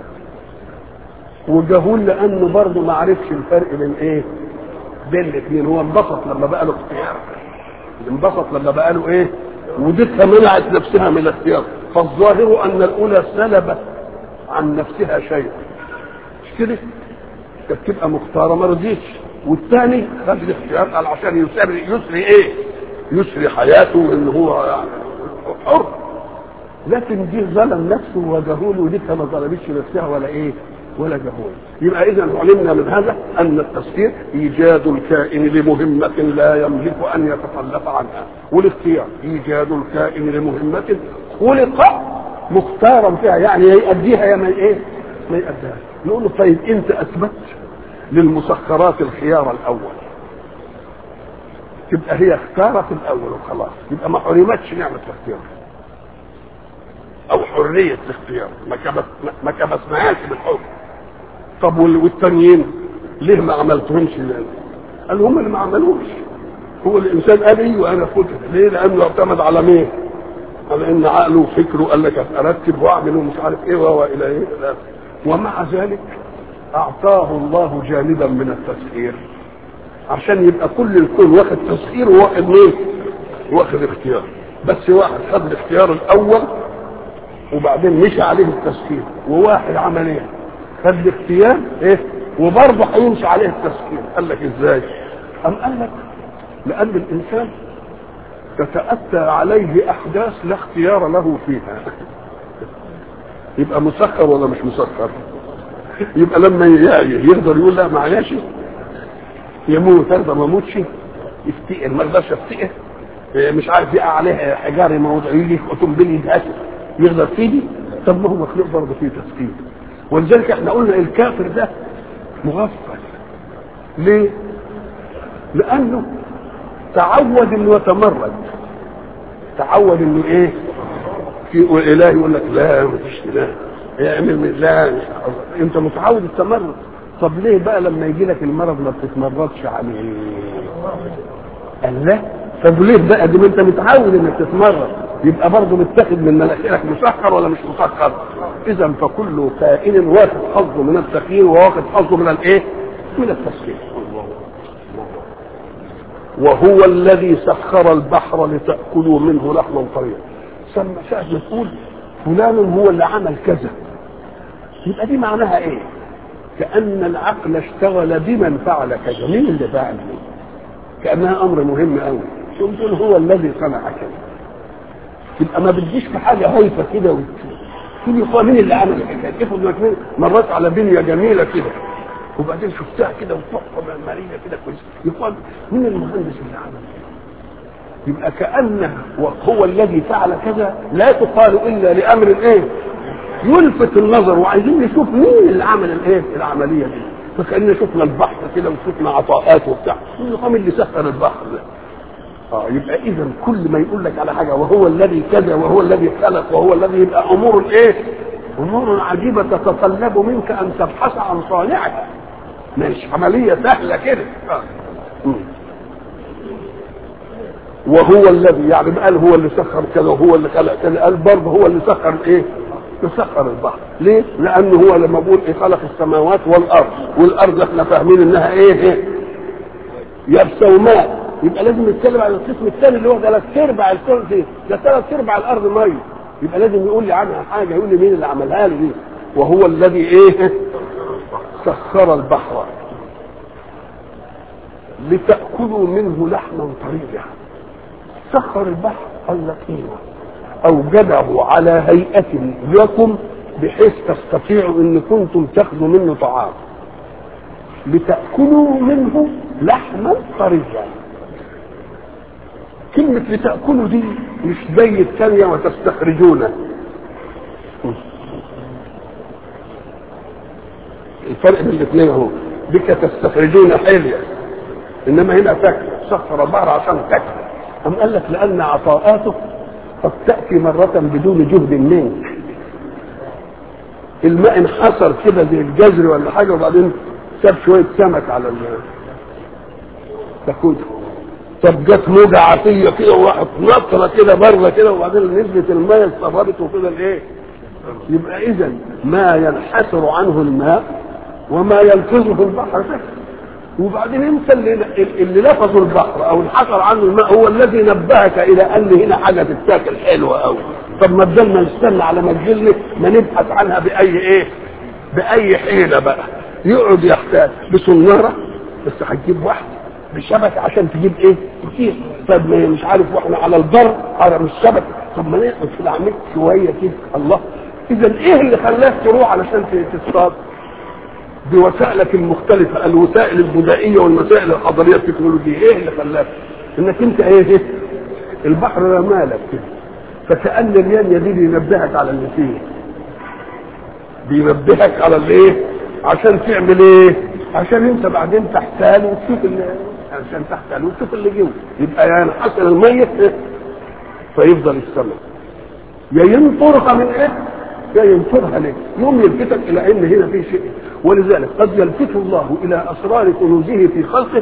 S1: وجهول لانه برضه ما عرفش الفرق بين ايه بين الاثنين هو انبسط لما بقى له اختيار انبسط لما بقى له ايه وديتها منعت نفسها من الاختيار فالظاهر ان الاولى سلبت عن نفسها شيئا مش كده كانت تبقى مختاره ما رضيتش والثاني خد الاختيار قال عشان يسري يسري ايه يسري حياته ان هو يعني حر لكن دي ظلم نفسه وجهول ودي ما ظلمتش نفسها ولا ايه ولا جهول يبقى اذا علمنا من هذا ان التفسير ايجاد الكائن لمهمه لا يملك ان يتخلف عنها والاختيار ايجاد الكائن لمهمه خلق مختارا فيها يعني يؤديها يا ما ايه ما يؤديها نقول له طيب انت اثبت للمسخرات الخيار الاول تبقى هي اختارت الاول وخلاص يبقى ما حرمتش نعمه الاختيار او حريه الاختيار ما كبس ما كبسناهاش بالحكم طب والتانيين ليه ما عملتهمش لأن؟ قال هم اللي ما عملوش هو الانسان قال ايه وانا فوت ليه لانه اعتمد على مين على ان عقله وفكره قال لك ارتب واعمل ومش عارف ايه والى ايه لا. ومع ذلك اعطاه الله جانبا من التسخير عشان يبقى كل الكون واخد تسخير وواخد مين؟ واخد اختيار بس واحد خد الاختيار الاول وبعدين مشى عليه التسخير وواحد عمل ايه؟ خد الاختيار ايه؟ وبرضه هيمشي عليه التسخير قال لك ازاي؟ أم قال لك لأن الإنسان تتأتى عليه أحداث لا اختيار له فيها يبقى مسخر ولا مش مسخر يبقى لما يقدر يقول لا معلش يموت هذا ما موتش يفتقر ما يقدرش يفتقر مش عارف يقع عليه حجار يموت يجي اوتومبيل يتقتل يقدر فيه طب ما هو مخلوق برضه فيه تسخير ولذلك احنا قلنا الكافر ده مغفل ليه؟ لانه تعود انه يتمرد تعود انه ايه في اله يقول لك لا مفيش اله اعمل من لا مش انت متعود التمرد طب ليه بقى لما يجي لك المرض ما بتتمردش عليه قال لا طب ليه بقى دي ما انت متعود انك تتمرد يبقى برضه متاخد من مناخيرك مسخر ولا مش مسخر اذا فكل كائن واخد حظه من التخيير وواخد حظه من الايه من التسخير وهو الذي سخر البحر لتأكلوا منه لحما طريا سمى ساعة ما تقول فلان هو اللي عمل كذا يبقى دي معناها ايه كأن العقل اشتغل بمن فعل كذا مين اللي فعل كأنها أمر مهم قوي تقول تقول هو الذي صنع كذا يبقى ما بتجيش في حاجة هايفة كده تقول يقول مين اللي عمل الحكاية افرض انك مرات على بنية جميلة كده وبعدين شفتها كده وتحفه معماريه كده كويس يقال مين المهندس اللي عمل يبقى كانه هو الذي فعل كذا لا تقال الا لامر ايه يلفت النظر وعايزين نشوف مين اللي عمل الايه العمليه دي فكاننا شفنا البحر كده وشفنا عطاءات وبتاع مين اللي سخر البحر ده اه يبقى اذا كل ما يقول لك على حاجه وهو الذي كذا وهو الذي خلق وهو الذي يبقى امور ايه امور عجيبه تتطلب منك ان تبحث عن صانعها مش عمليه سهله كده آه. وهو الذي يعني قال هو اللي سخر كذا وهو اللي خلق كذا قال برضه هو اللي سخر ايه؟ يسخر البحر ليه؟ لانه هو لما بقول ايه خلق السماوات والارض والارض احنا فاهمين انها ايه؟ ايه؟ يابسه وماء يبقى لازم نتكلم عن القسم الثاني اللي هو ثلاث ارباع الكون دي ده ثلاث ارباع الارض ميه يبقى لازم يقول لي عنها حاجه يقول لي مين اللي عملها لي دي وهو الذي ايه؟ سخر البحر لتأكلوا منه لحما طريا سخر البحر قال لك ايه اوجده على هيئة لكم بحيث تستطيعوا ان كنتم تاخذوا منه طعام لتأكلوا منه لحما طريا كلمة لتأكلوا دي مش زي الثانية وتستخرجونه الفرق بين الاثنين اهو بك تستخرجون حلية انما هنا تاكل سخر البحر عشان تاكل أم قال لك لأن عطاءاته قد تأتي مرة بدون جهد منك الماء انحصر كده زي الجزر ولا حاجة وبعدين ساب شوية سمك على ال تاكله طب جت موجة عطية كده وراحت نطرة كده بره كده وبعدين نزلت الماء اصطبرت وكده الايه؟ يبقى إذا ما ينحسر عنه الماء وما يلفظه البحر فيه وبعدين انت اللي, اللي لفظ البحر او انحصر عنه الماء هو الذي نبهك الى ان هنا حاجه تتاكل حلوه قوي طب ما بدلنا نستنى على ما تجيلنا ما نبحث عنها باي ايه باي حيله بقى يقعد يحتاج بسناره بس هتجيب واحده بشبكه عشان تجيب ايه كتير طب ما مش عارف واحنا على البر على مش شبكه طب ما نقعد في العميق شويه كده الله اذا ايه اللي خلاك تروح علشان تصطاد بوسائلك المختلفة الوسائل البدائية والوسائل الحضارية التكنولوجية ايه اللي خلاك انك انت ايه البحر رمالك كده فكأن اليانية دي بينبهك على اللي فيه بينبهك على الايه عشان تعمل ايه عشان انت بعدين تحتال وتشوف اللي عشان تحتال وتشوف اللي جوه يبقى يعني حصل الميت فيفضل السمك يا ينطرها من ايه يا ينطرها ليه يوم يلفتك الى ان هنا في شيء ولذلك قد يلفت الله الى اسرار كنوزه في خلقه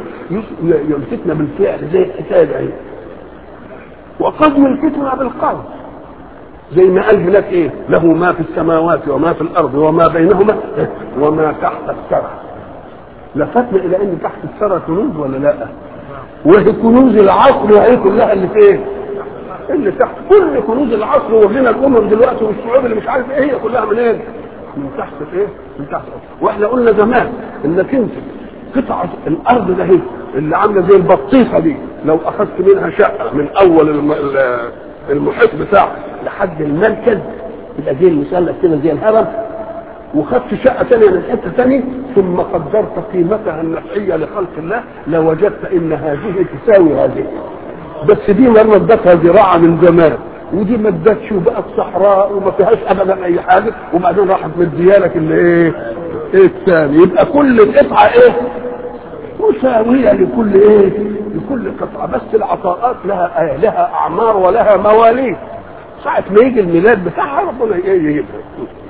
S1: يلفتنا بالفعل زي الحكايه دي وقد يلفتنا بالقول زي ما قال هناك ايه له ما في السماوات وما في الارض وما بينهما وما تحت الثرى لفتنا الى ان تحت الثرى كنوز ولا لا وهي كنوز العصر وهي كلها اللي في ايه اللي تحت كل كنوز العصر وغنى الامم دلوقتي والشعوب اللي مش عارف ايه هي كلها من ايه من تحت ايه من تحت واحنا قلنا زمان انك انت قطعة الارض ده هي اللي عامله زي البطيخه دي لو اخذت منها شقه من اول الم... المحيط بتاعه لحد المركز يبقى زي المثلث كده زي الهرم وخدت شقه ثانيه من حته ثانيه ثم قدرت قيمتها النفعيه لخلق الله لوجدت ان هذه تساوي هذه بس دي مره ادتها زراعه من زمان ودي ما ادتش وبقت صحراء وما فيهاش ابدا اي حاجه وبعدين راحت مديالك اللي ايه ايه الثاني يبقى كل قطعه ايه مساويه لكل ايه لكل قطعه بس العطاءات لها آه لها اعمار ولها مواليد ساعة ما يجي الميلاد بتاعها ربنا ايه يجيبها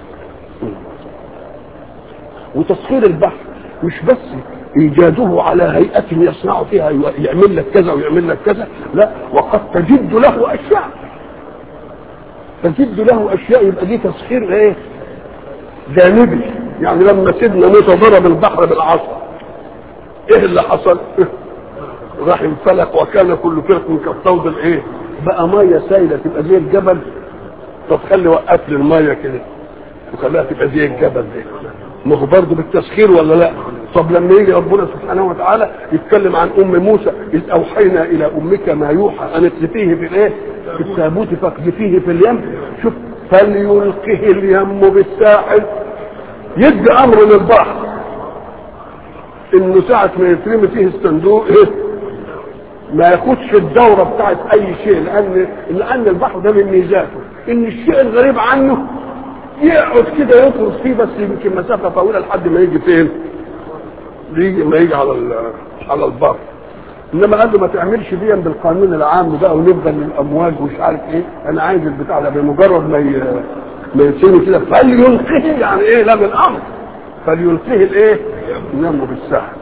S1: وتسخير البحر مش بس ايجاده على هيئة يصنع فيها يعمل لك كذا ويعمل لك كذا لا وقد تجد له اشياء تجد له اشياء يبقى دي تسخير ايه جانبي يعني لما سيدنا موسى ضرب البحر بالعصا ايه اللي حصل راح انفلق وكان كل فرق كالطود الايه بقى ميه سايله تبقى زي الجبل طب خلي وقف لي الميه كده وخليها تبقى زي الجبل ده ما هو برضه بالتسخير ولا لا طب لما يجي ربنا سبحانه وتعالى يتكلم عن ام موسى اذ اوحينا الى امك ما يوحى ان اقذفيه في الايه في التابوت فاقذفيه في اليم شوف فليلقه اليم بالساحل يدي امر للبحر انه ساعه ما يترمي فيه الصندوق ايه ما ياخدش الدوره بتاعت اي شيء لان لان البحر ده من ميزاته ان الشيء الغريب عنه يقعد كده يطرد فيه بس يمكن مسافه طويله لحد ما يجي فين؟ يجي ما يجي على على البر انما قال له ما تعملش دي بالقانون العام بقى ونفضل الامواج ومش عارف ايه انا عايز البتاع ده بمجرد ما ي... ما يسيبه كده فليلقيه يعني ايه لا بالامر فليلقيه الايه؟ ينمو بالسحر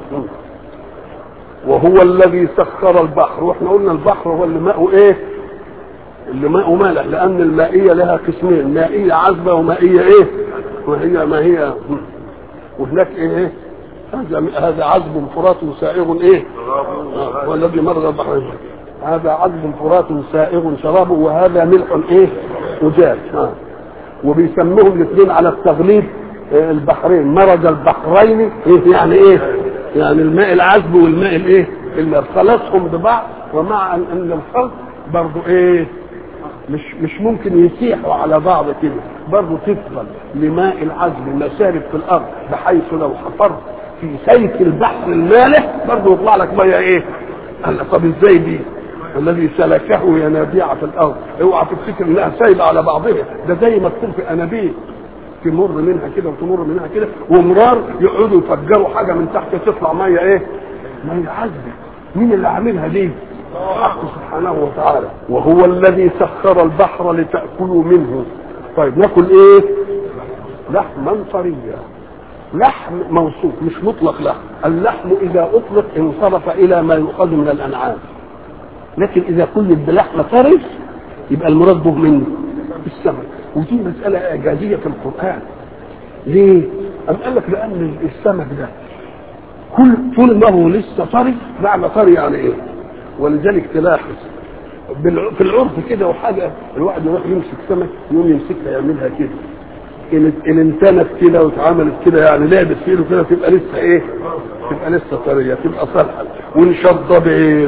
S1: وهو الذي سخر البحر واحنا قلنا البحر هو اللي ماءه ايه اللي ماءه مالح لان المائيه لها قسمين مائيه عذبه ومائيه ايه وهي ما هي وهناك ايه هذا هذا عذب فرات سائغ ايه آه. والذي مر البحر هذا عذب فرات سائغ شرابه وهذا ملح ايه وجاج آه. وبيسموهم الاثنين على التغليب إيه البحرين مرج البحرين إيه يعني ايه يعني الماء العذب والماء الايه اللي خلطهم ببعض ومع ان ان الخلط برضه ايه مش مش ممكن يسيحوا على بعض كده برضه تفضل لماء العذب مسارب في الارض بحيث لو حفرت في سيف البحر المالح برضه يطلع لك ميه ايه قال طب ازاي دي الذي سلكه ينابيع في الارض اوعى تفتكر انها سايبه على بعضها ده زي ما تكون في انابيب تمر منها كده وتمر منها كده ومرار يقعدوا يفجروا حاجه من تحت تطلع ميه ايه؟ ميه عذبه مين اللي عاملها دي؟ الحق سبحانه وتعالى وهو الذي سخر البحر لتاكلوا منه طيب ناكل ايه؟ لحما طريا لحم موصوف مش مطلق لحم اللحم اذا اطلق انصرف الى ما يؤخذ من الانعام لكن اذا كلت بلحم طري يبقى المراد به منه السمك ودي مسألة إعجازية في القرآن ليه؟ أم قال لك لأن السمك ده كل طول ما هو لسه طري معنى طري يعني إيه؟ ولذلك تلاحظ في العرف كده وحاجة الواحد يروح يمسك سمك يقوم يمسكها يعملها كده إن إن انتنت كده واتعملت كده يعني لعبت في ايده كده تبقى لسه إيه؟ تبقى لسه طرية تبقى صالحة وإن شد بعيد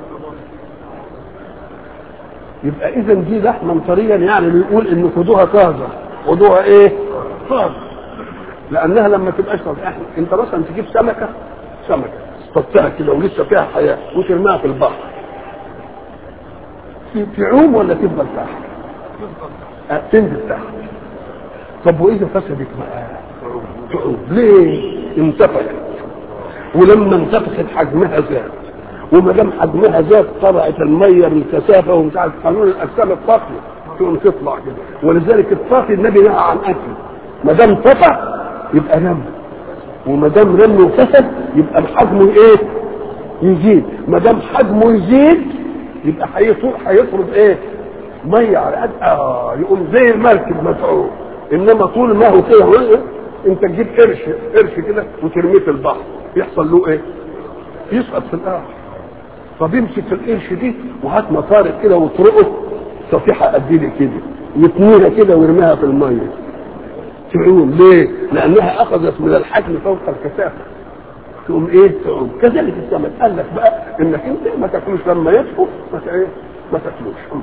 S1: يبقى اذا دي لحما طريا يعني بيقول ان خدوها طازه خدوها ايه طازه لانها لما تبقاش طازه احنا انت مثلا تجيب سمكه سمكه اصطدتها كده ولسه فيها حياه وترميها في البحر تعوم ولا تفضل تحت أه تنزل تحت طب واذا فسدت بقى تعوم ليه انتفخت ولما انتفخت حجمها زاد وما دام حجمها زاد طلعت الميه بالكثافه ومش عارف قانون الاجسام الطافيه تقوم تطلع كده ولذلك الطافي النبي نهى عن اكله ما دام طفى يبقى نم وما دام رمي وفسد يبقى حجمه ايه؟ يزيد ما دام حجمه يزيد يبقى هيطرد هيطرد ايه؟ ميه على قد اه يقوم زي المركب مدعو انما طول ما هو كده انت تجيب قرش قرش كده وترميه في البحر يحصل له ايه؟ يسقط في الارض طب امسك القرش دي وهات مطارق كده واطرقه صفيحه قد دي كده واتنيها كده وارميها في الميه تعوم ليه؟ لانها اخذت من الحجم فوق الكثافه تقوم ايه؟ تعوم كذلك السمك قال لك بقى انك انت ما تاكلوش لما يطفو ما ايه؟ ما تاكلوش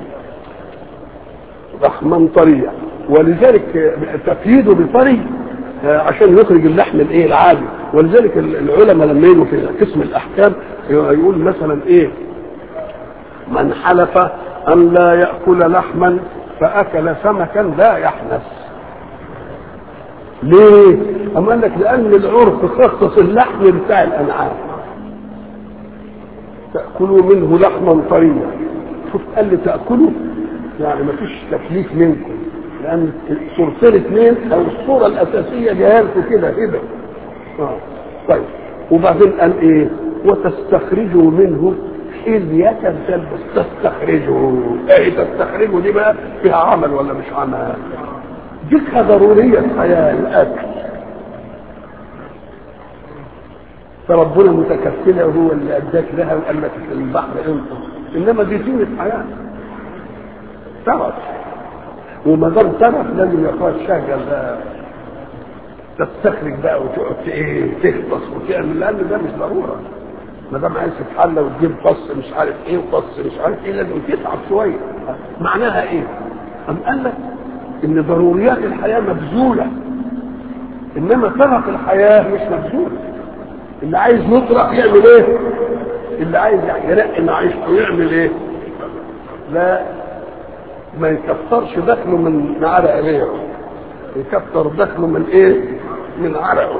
S1: لحما طريا ولذلك تقييده بطري عشان يخرج اللحم الايه العادي ولذلك العلماء لما يجوا في قسم الاحكام يقول مثلا ايه من حلف ان لا ياكل لحما فاكل سمكا لا يحنث ليه؟ أما قال لك لأن العرف خصص اللحم بتاع الأنعام تأكلوا منه لحما طريا شوف قال لي تأكلوا يعني ما فيش تكليف منكم لأن صورتين اثنين أو الصورة الأساسية جاية لكم كده هبة آه. طيب وبعدين قال إيه؟ وتستخرجوا منه حلية تلبس تستخرجوا ايه تستخرجوا دي بقى فيها عمل ولا مش عمل ديكها ضرورية الحياة الأكل فربنا متكفلة وهو اللي أداك لها وقال لك في البحر انت إنما دي زينة حياة ترف وما دام ترف لازم يقعد شغل تستخرج بقى وتقعد ايه تخلص وتعمل لأن ده مش ضرورة ما دام عايز تتحلى وتجيب فص مش عارف ايه وفص مش عارف ايه لازم تتعب شويه معناها ايه؟ أم قال لك ان ضروريات الحياه مبذوله انما فرق الحياه مش مبذول اللي عايز يطرق يعمل ايه اللي عايز يرقي معيشته يعمل ايه لا ما يكثرش دخله من عرق ريعه يكثر دخله من ايه من عرقه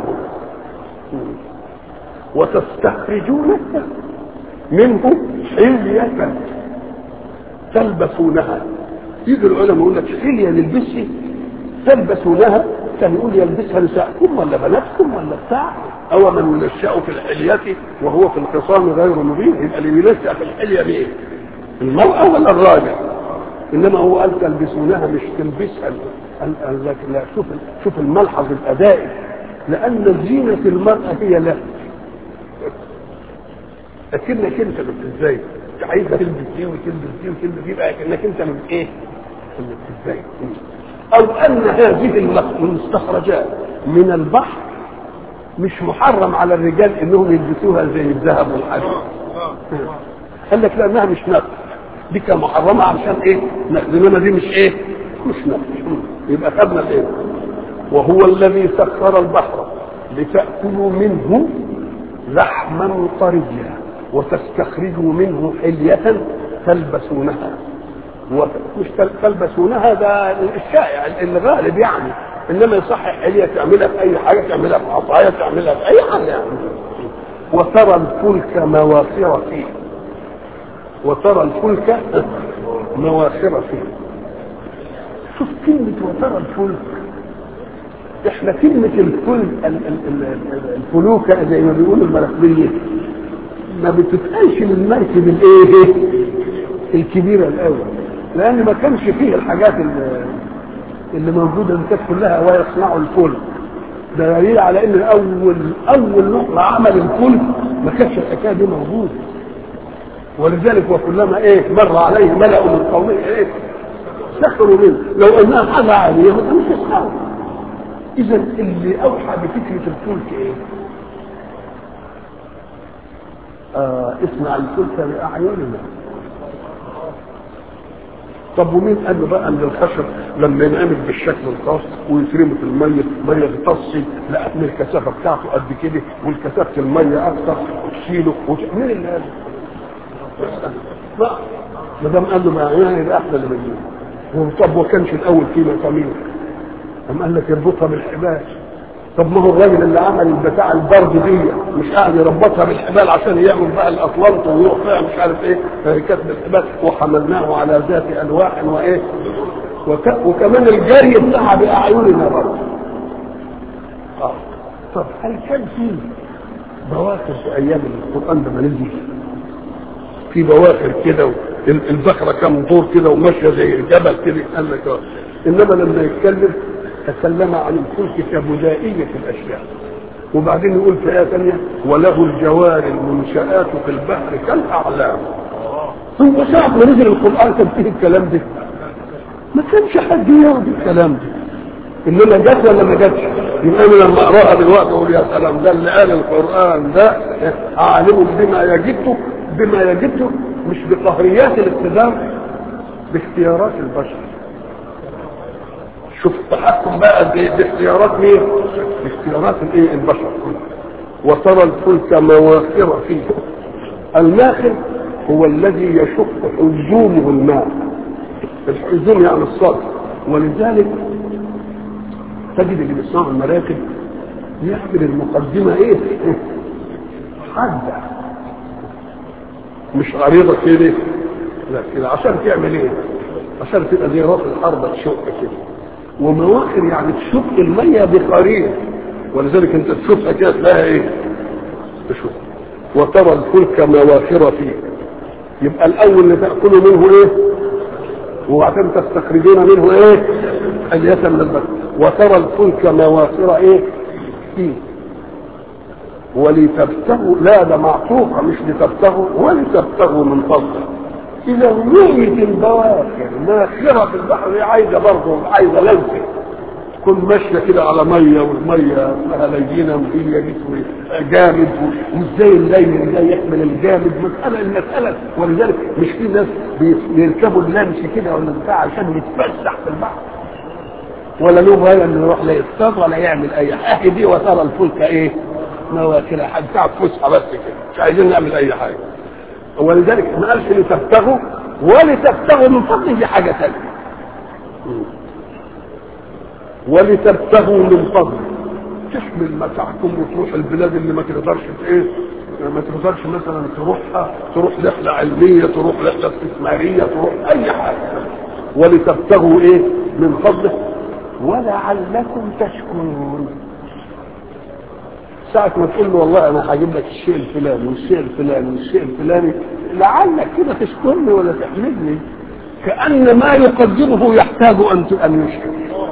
S1: وتستخرجون منه حلية تلبسونها يجي العلماء يقول لك حلية نلبسها تلبسونها كان يقول يلبسها نساءكم ولا بناتكم ولا بتاع او من ينشأ في الحلية وهو في الخصام غير مبين يبقى اللي ينشأ في الحلية مين؟ المرأة ولا الراجل؟ انما هو قال تلبسونها مش تلبسها قال لك لا شوف شوف الملحظ الادائي لان زينة المرأة هي له لكنك انت بت ازاي عايزه تلبس دي وتلبس دي وتلبس دي بقى كانك انت من ايه؟ ازاي؟ او ان هذه المستخرجات من البحر مش محرم على الرجال انهم يلبسوها زي الذهب والحديد قال لك لانها مش نقد دي كان محرمه عشان ايه؟ نقد انما دي مش ايه؟ مش نقد يبقى خدنا الايه؟ وهو الذي سخر البحر لتأكلوا منه لحما طريا وتستخرجوا منه حلية تلبسونها مش تلبسونها ده الشائع الغالب يعني انما يصح حلية تعملها في اي حاجة تعملها في عصاية تعملها في اي حاجة يعني وترى الفلك مواخر فيه وترى الفلك مواخر فيه شوف كلمة وترى الفلك احنا كلمة الفلك الفلوكة زي ما بيقولوا المراكبية ما بتتقالش للمركب الايه الكبيرة الاول لان ما كانش فيه الحاجات اللي, اللي موجودة اللي كانت كلها ويصنعوا الفلك ده دليل على ان اول اول نقطة عمل الفلك ما كانش الحكاية دي موجودة ولذلك وكلما ايه مر عليه ملأ من قومه ايه سخروا منه لو انها حاجة عالية ما كانوش يسخروا اذا اللي اوحى بفكرة الفلك ايه آه اسمع الفلك بأعيننا طب ومين قال له بقى ان الخشب لما ينعمل بالشكل الخاص ويترمي في الميه ميه تطصي لان الكثافه بتاعته قد كده والكثافه الميه اكثر وتشيله وت... مين اللي قال لا ما دام قال له ما يعني يبقى احنا اللي بنجيبه طب وكانش الاول في مسامير قام قال لك يربطها بالحبال طب ما هو الراجل اللي عمل بتاع البرد دي مش قاعد يربطها بالحبال عشان يعمل بقى الاطلنط ويروح فيها مش عارف ايه كتب الحبال وحملناه على ذات الواح وايه وك... وكمان الجري بتاعها باعيننا برضه اه طب هل كان في بواخر في ايام القران ده ما نزل في بواخر كده ال- البقره كم دور كده وماشيه زي الجبل كده قال لك آه. انما لما يتكلم تكلم عن الفلك كبدائيه الاشياء وبعدين يقول في ايه ثانيه وله الجوار المنشآت في البحر كالاعلام هو ساعة ما نزل القرآن كان فيه الكلام ده ما كانش حد يرضي الكلام ده انما جت ولا ما جاتش يبقى انا لما اقراها دلوقتي اقول يا سلام ده اللي قال القران ده اعلمه بما يجده بما يجده مش بقهريات الاقتدار باختيارات البشر شوف التحكم بقى ب- باختيارات مين؟ باختيارات الايه البشر وترى الفلك مواخر فيه الماخر هو الذي يشق حزومه الماء الحزوم يعني الصدر ولذلك تجد اللي بيصنعوا المراكب يعمل المقدمه ايه؟ حاده مش عريضه كده لا كده عشان تعمل ايه؟ عشان تبقى زي راس الحربه تشق كده ومواخر يعني تشق الميه بقريب ولذلك انت تشوفها كده تلاقيها ايه؟ تشوف وترى الفلك مواخر فيه يبقى الاول اللي تاكلوا منه ايه؟ وبعدين تستخرجون منه ايه؟ حلية من البر وترى الفلك مواخر ايه؟ فيه ولتبتغوا لا ده معطوفة مش لتبتغوا ولتبتغوا من فضله إذا نية البواخر ماخرة في البحر هي عايزة برضه عايزة لمسة تكون ماشية كده على مية والمية اسمها لينة وهي جسم جامد وازاي اللين ده يحمل الجامد مسألة المسألة ولذلك مش في ناس بيركبوا اللانش كده ولا بتاع عشان يتفسح في البحر ولا له غاية انه يروح لا يصطاد ولا يعمل اي حاجة دي وترى الفلك ايه مواكل حاجة بتاع فسحة بس كده مش عايزين نعمل اي حاجة ولذلك ما قالش لتبتغوا ولتبتغوا من فضله دي حاجة ثانية ولتبتغوا من فضله تحمل متاعكم وتروح البلاد اللي ما تقدرش ايه ما تقدرش مثلا تروحها تروح رحله علميه تروح رحله استثماريه تروح اي حاجه ولتبتغوا ايه من فضله ولعلكم تشكرون ساعة ما تقول له والله أنا هجيب لك الشيء الفلاني والشيء الفلاني والشيء الفلاني لعلك كده تشكرني ولا تحمدني كأن ما يقدمه يحتاج أن أن يشكر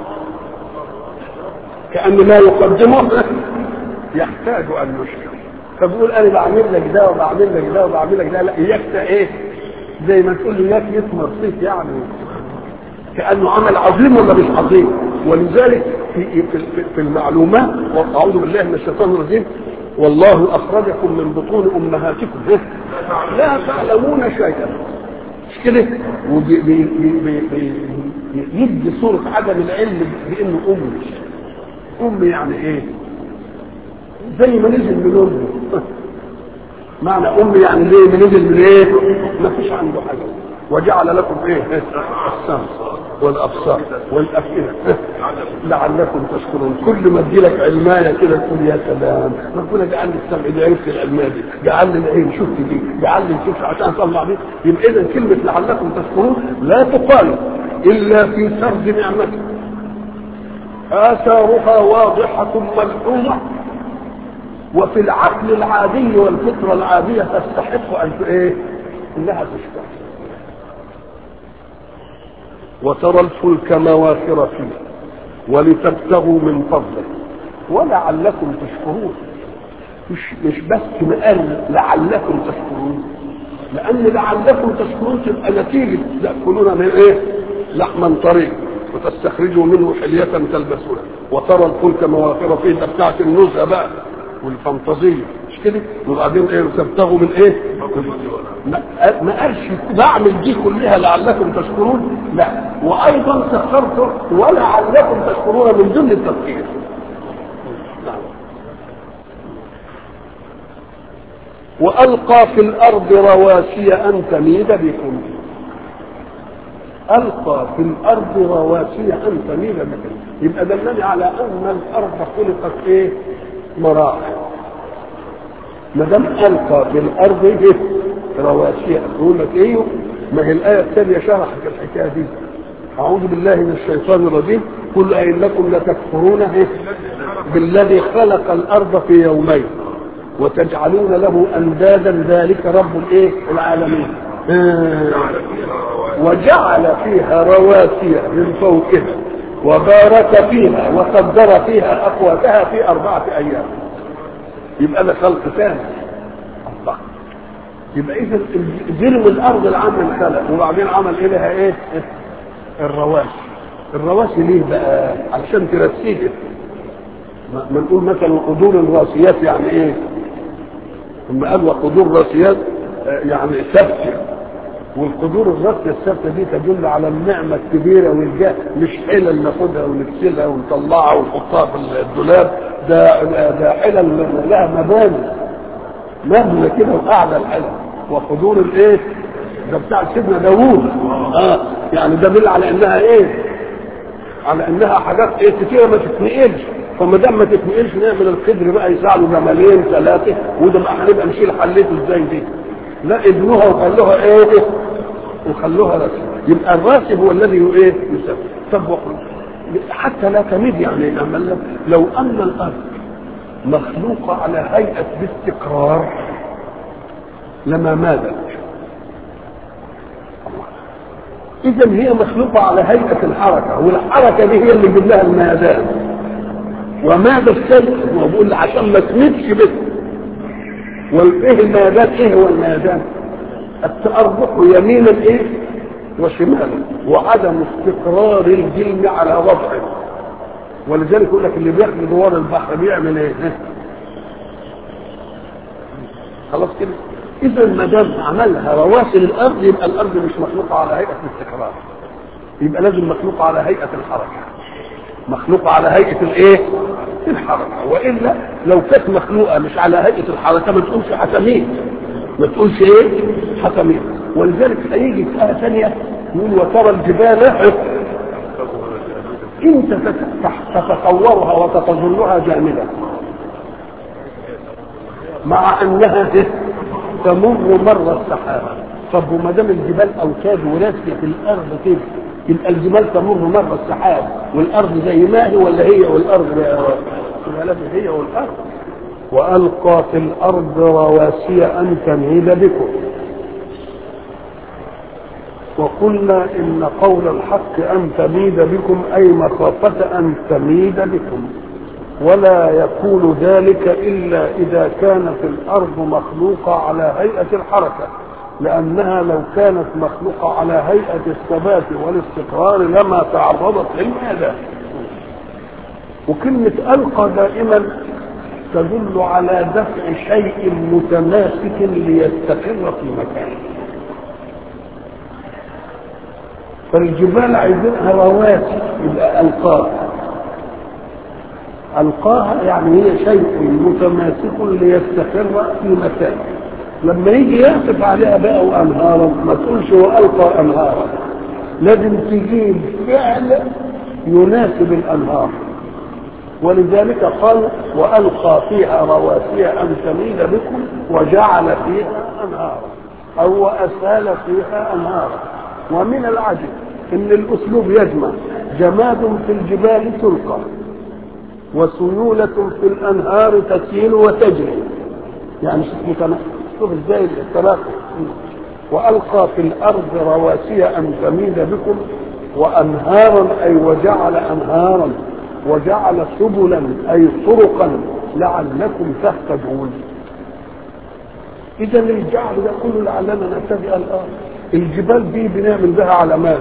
S1: كأن ما يقدمه يحتاج أن يشكر فبيقول أنا بعمل لك ده وبعمل لك ده وبعمل لك ده لا إياك إيه زي ما تقول له إياك يثمر فيك يعني كأنه عمل عظيم ولا مش عظيم ولذلك في في, في المعلومات أعوذ بالله من الشيطان الرجيم والله أخرجكم من بطون أمهاتكم لا تعلمون شيئا مش كده ويدي صورة عدم العلم بأنه أم أم يعني إيه زي ما نزل من أمه معنى أم يعني ليه ما نزل من إيه ما فيش عنده حاجة وجعل لكم إيه السمع والأبصار والأفئدة لعلكم تشكرون كل ما ادي لك علمايه كده تقول يا سلام ربنا جعل لي السمع دي عرفت العلمايه دي جعل لي العين شفت دي جعل لي شفت عشان اطلع دي يبقى اذا كلمه لعلكم تشكرون لا تقال الا في سرد نعمته اثارها واضحه ملحوظه وفي العقل العادي والفطره العاديه تستحق ان ايه انها تشكر وترى الفلك مواخر فيه ولتبتغوا من فضله ولعلكم تشكرون مش مش بس قال لعلكم تشكرون لان لعلكم تشكرون تبقى نتيجه تاكلون من ايه؟ لحما طريق وتستخرجوا منه حلية تلبسونها وترى الفلك مواخر فيه ده بتاعت النزهه بقى والفانتازيه مش كده؟ وبعدين ايه تبتغوا من ايه؟ ما قالش بعمل دي كلها لعلكم تشكرون لا وايضا سخرته ولعلكم تشكرون من ضمن التفكير والقى في الارض رواسي ان تميد بكم القى في الارض رواسي ان تميد بكم يبقى دلني على ان الارض خلقت ايه مراحل ما دام القى في الارض ايه رواسي يقول لك ايه ما هي الايه الثانيه شرحت الحكايه دي اعوذ بالله من الشيطان الرجيم قل انكم لتكفرون إيه؟ بالذي خلق الارض في يومين وتجعلون له اندادا ذلك رب الايه العالمين آه وجعل فيها رواسي من فوقها وبارك فيها وقدر فيها اقواتها في اربعه ايام يبقى ده خلق ثاني الله يبقى اذا جرم الارض العام انخلق وبعدين عمل ايه لها ايه الرواسي الرواسي ليه بقى علشان ترسيها ما نقول مثلا قدور الراسيات يعني ايه ثم قال وقدور راسيات يعني ثابته والقدور الراسيه الثابته دي تدل على النعمه الكبيره والجاه مش حلل ناخدها ونغسلها ونطلعها ونحطها في الدولاب ده ده حلل لها مباني مبنى كده وقاعده الحلل وقدور الايه ده بتاع سيدنا داوود اه يعني ده دل على انها ايه على انها حاجات ايه كتيره ما تتنقلش فما دام ما تتنقلش نعمل القدر بقى يساعدوا جمالين ثلاثه وده بقى هنبقى نشيل حلته ازاي دي لا ابنوها وخلوها ايه وخلوها رسم يبقى الراسب هو الذي ايه يسبب طب حتى لا تميد يعني لما لو ان الارض مخلوقه على هيئه باستقرار لما مادت اذا هي مخلوقه على هيئه الحركه والحركه دي هي اللي تجيب لها الميادان وماذا الشيء هو بيقول عشان ما تمدش بس وايه الميادان ايه هو الميادان التأرجح يمينا ايه وشمالا وعدم استقرار الجلم على وضعه ولذلك يقول لك اللي بياخد دوار البحر بيعمل ايه خلاص كده اذا ما دام عملها رواسي للارض يبقى الارض مش مخلوقه على هيئه الاستقرار يبقى لازم مخلوقه على هيئه الحركه مخلوقه على هيئه الايه الحركه والا لو كانت مخلوقه مش على هيئه الحركه ما تقولش حسمين ما تقولش ايه حسمين ولذلك هيجي في ايه ثانيه يقول وترى الجبال انت تتصورها وتتظنها جامده مع انها تمر مر السحاب طب وما دام الجبال اوتاد وراسيه في الارض كده يبقى الجبال تمر مر السحاب والارض زي ما هي ولا هي والارض لازم هي والارض والقى في الارض رواسي ان تميد بكم وقلنا ان قول الحق ان تميد بكم اي مخافه ان تميد بكم ولا يكون ذلك الا اذا كانت الارض مخلوقه على هيئه الحركه لانها لو كانت مخلوقه على هيئه الثبات والاستقرار لما تعرضت للميادان وكلمه القى دائما تدل على دفع شيء متماسك ليستقر في مكانه فالجبال عايزينها رواسي يبقى القاها القاها يعني هي شيء متماسك ليستقر في مكانه لما يجي يعطف عليها بقى وانهارا ما تقولش والقى انهارا لازم تجيب فعل يناسب الانهار ولذلك قال والقى فيها رواسي ان تميد بكم وجعل فيها انهارا او واسال فيها انهارا ومن العجب ان الاسلوب يجمع جماد في الجبال تلقى وسيولة في الانهار تسيل وتجري يعني متناسب شوف ازاي الثلاثة والقى في الارض رواسي ان تميد بكم وانهارا اي وجعل انهارا وجعل سبلا اي طرقا لعلكم تهتدون اذا الجعل ده كله لعلنا نهتدي الان الجبال دي بنعمل بها علامات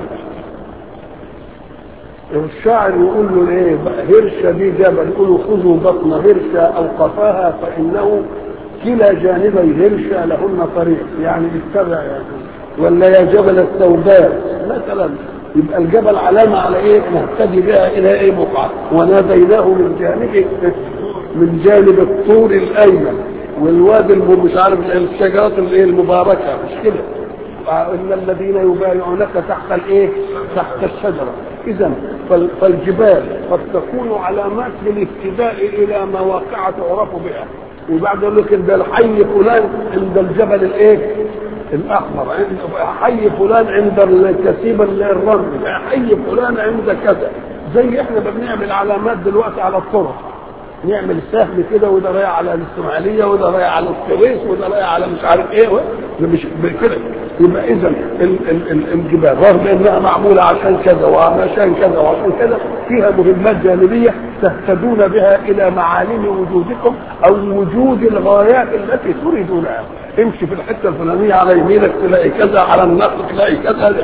S1: الشاعر يقول له ايه هرشه دي جبل يقول له خذوا بطن هرشه او قفاها فانه كلا جانبي هرشه لهن طريق يعني اتبع يعني ولا يا جبل الثوبات مثلا يبقى الجبل علامة على ايه نهتدي بها الى ايه بقعة وناديناه من جانب من جانب الطور الايمن والوادي مش عارف الشجرات الايه المباركة مش كده ان الذين يبايعونك تحت الايه تحت الشجرة اذا فالجبال قد تكون علامات للاهتداء الى مواقع تعرف بها وبعد يقول لك ده الحي فلان عند الجبل الايه الاحمر حي فلان عند الكثيب الرمل حي فلان عند كذا زي احنا بنعمل علامات دلوقتي على الطرق نعمل سهم كده وده رايح على الاسماعيليه وده رايح على السويس وده رايح على مش عارف ايه ده مش كده يبقى اذا ال- ال- ال- الجبال رغم انها معموله عشان كذا وعشان كذا وعشان كذا فيها مهمات جانبيه تهتدون بها الى معالم وجودكم او وجود الغايات التي تريدونها امشي في الحته الفلانيه على يمينك تلاقي كذا على النقل تلاقي كذا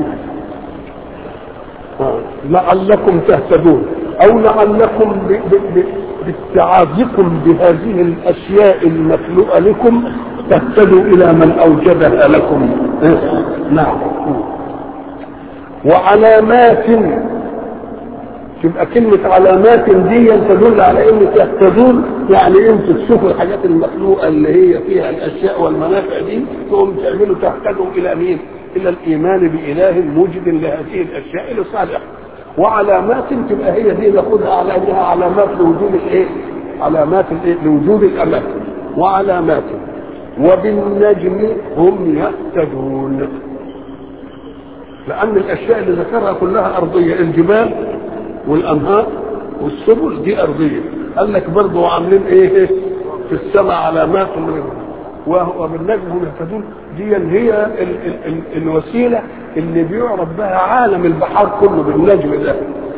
S1: لعلكم تهتدون او لعلكم ب- ب- ب- باتعاظكم بهذه الاشياء المخلوقه لكم تهتدوا الى من اوجدها لكم إيه؟ نعم وعلامات تبقى كلمة علامات دي تدل على ان تهتدون يعني انتوا تشوفوا الحاجات المخلوقة اللي هي فيها الاشياء والمنافع دي تقوم تعملوا تهتدوا الى مين؟ الى الايمان باله موجد لهذه الاشياء لصالح وعلامات تبقى هي دي ناخدها على انها علامات لوجود الايه؟ علامات الايه؟ لوجود الاماكن وعلامات وبالنجم هم يهتدون لان الاشياء اللي ذكرها كلها ارضيه الجبال والانهار والسبل دي ارضيه قال لك برضه عاملين ايه في السماء علامات من وهو بالنجم هم يهتدون دي هي ال ال ال الوسيله اللي بيعرف بها عالم البحار كله بالنجم ده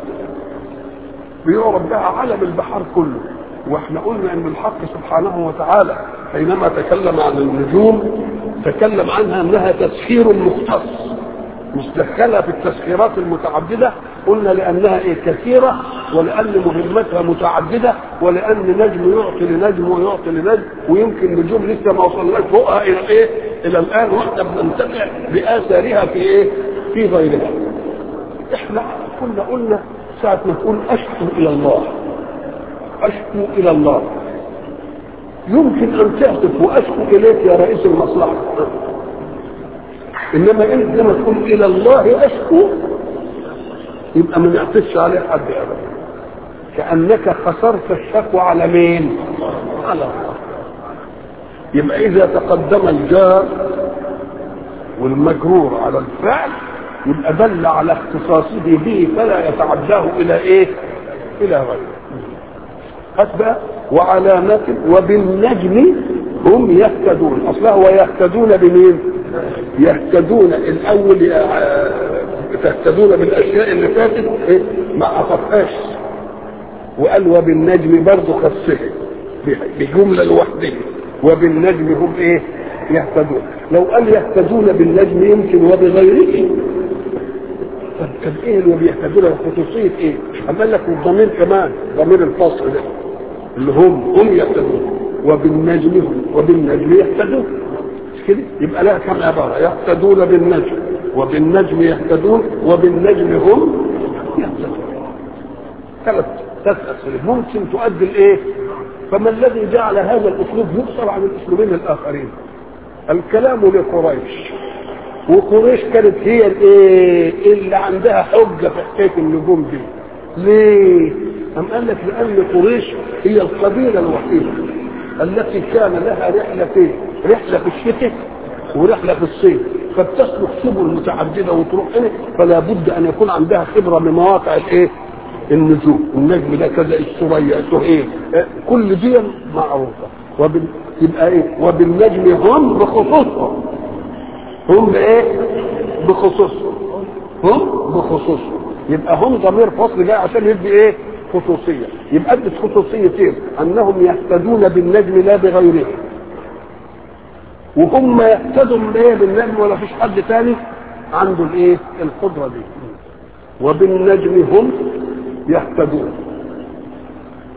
S1: بيعرف بها عالم البحار كله واحنا قلنا ان الحق سبحانه وتعالى حينما تكلم عن النجوم تكلم عنها انها تسخير مختص مش دخلها في التسخيرات المتعدده قلنا لانها ايه كثيره ولان مهمتها متعدده ولان نجم يعطي لنجم ويعطي لنجم ويمكن نجوم لسه ما وصلناش فوقها الى ايه؟ الى الان واحنا بننتفع باثارها في ايه؟ في غيرها. احنا كنا قلنا ساعه ما نقول اشكو الى الله اشكو الى الله يمكن ان تهتف واشكو اليك يا رئيس المصلحه انما انت لما تقول الى الله اشكو يبقى ما نعطفش عليه حد ابدا كانك خسرت الشكوى على مين؟ على الله يبقى اذا تقدم الجار والمجرور على الفعل يبقى دل على اختصاصه به فلا يتعداه الى ايه؟ الى غيره هات بقى وعلامات وبالنجم هم يهتدون اصلها ويهتدون بمين؟ يهتدون الاول آه، تهتدون بالاشياء اللي فاتت إيه؟ ما عطفهاش وقال وبالنجم برضه خصها بجمله لوحدها وبالنجم هم ايه؟ يهتدون لو قال يهتدون بالنجم يمكن وبغيره طب طب ايه اللي بيهتدون خصوصيه ايه؟ أما قال لك الضمير كمان ضمير الفصل ده اللي هم هم يهتدون وبالنجم هم وبالنجم يهتدون مش كده؟ يبقى لها كم عباره يهتدون بالنجم وبالنجم يهتدون وبالنجم هم يهتدون ثلاث ثلاث اسئله ممكن تؤدي الايه؟ فما الذي جعل هذا الاسلوب يقصر عن الاسلوبين الاخرين؟ الكلام لقريش وقريش كانت هي الايه اللي عندها حجه في حكايه النجوم دي ليه؟ أم قال لك لأن قريش هي القبيلة الوحيدة التي كان لها رحلتين رحلة في الشتاء ورحلة في الصيف فبتسلك سبل متعددة وتروح هنا فلا بد أن يكون عندها خبرة بمواقع الإيه؟ النجوم النجم ده كذا الثريا السهيل كل دي معروفة وبال... يبقى ايه وبالنجم هم بخصوصهم هم بايه بخصوصهم هم بخصوصهم يبقى هم ضمير فصل جاي عشان يدي ايه خصوصيه يبقى ادت خصوصيتين انهم يهتدون بالنجم لا بغيره وهم يهتدوا ايه بالنجم ولا فيش حد تاني عنده الايه القدره دي وبالنجم هم يهتدون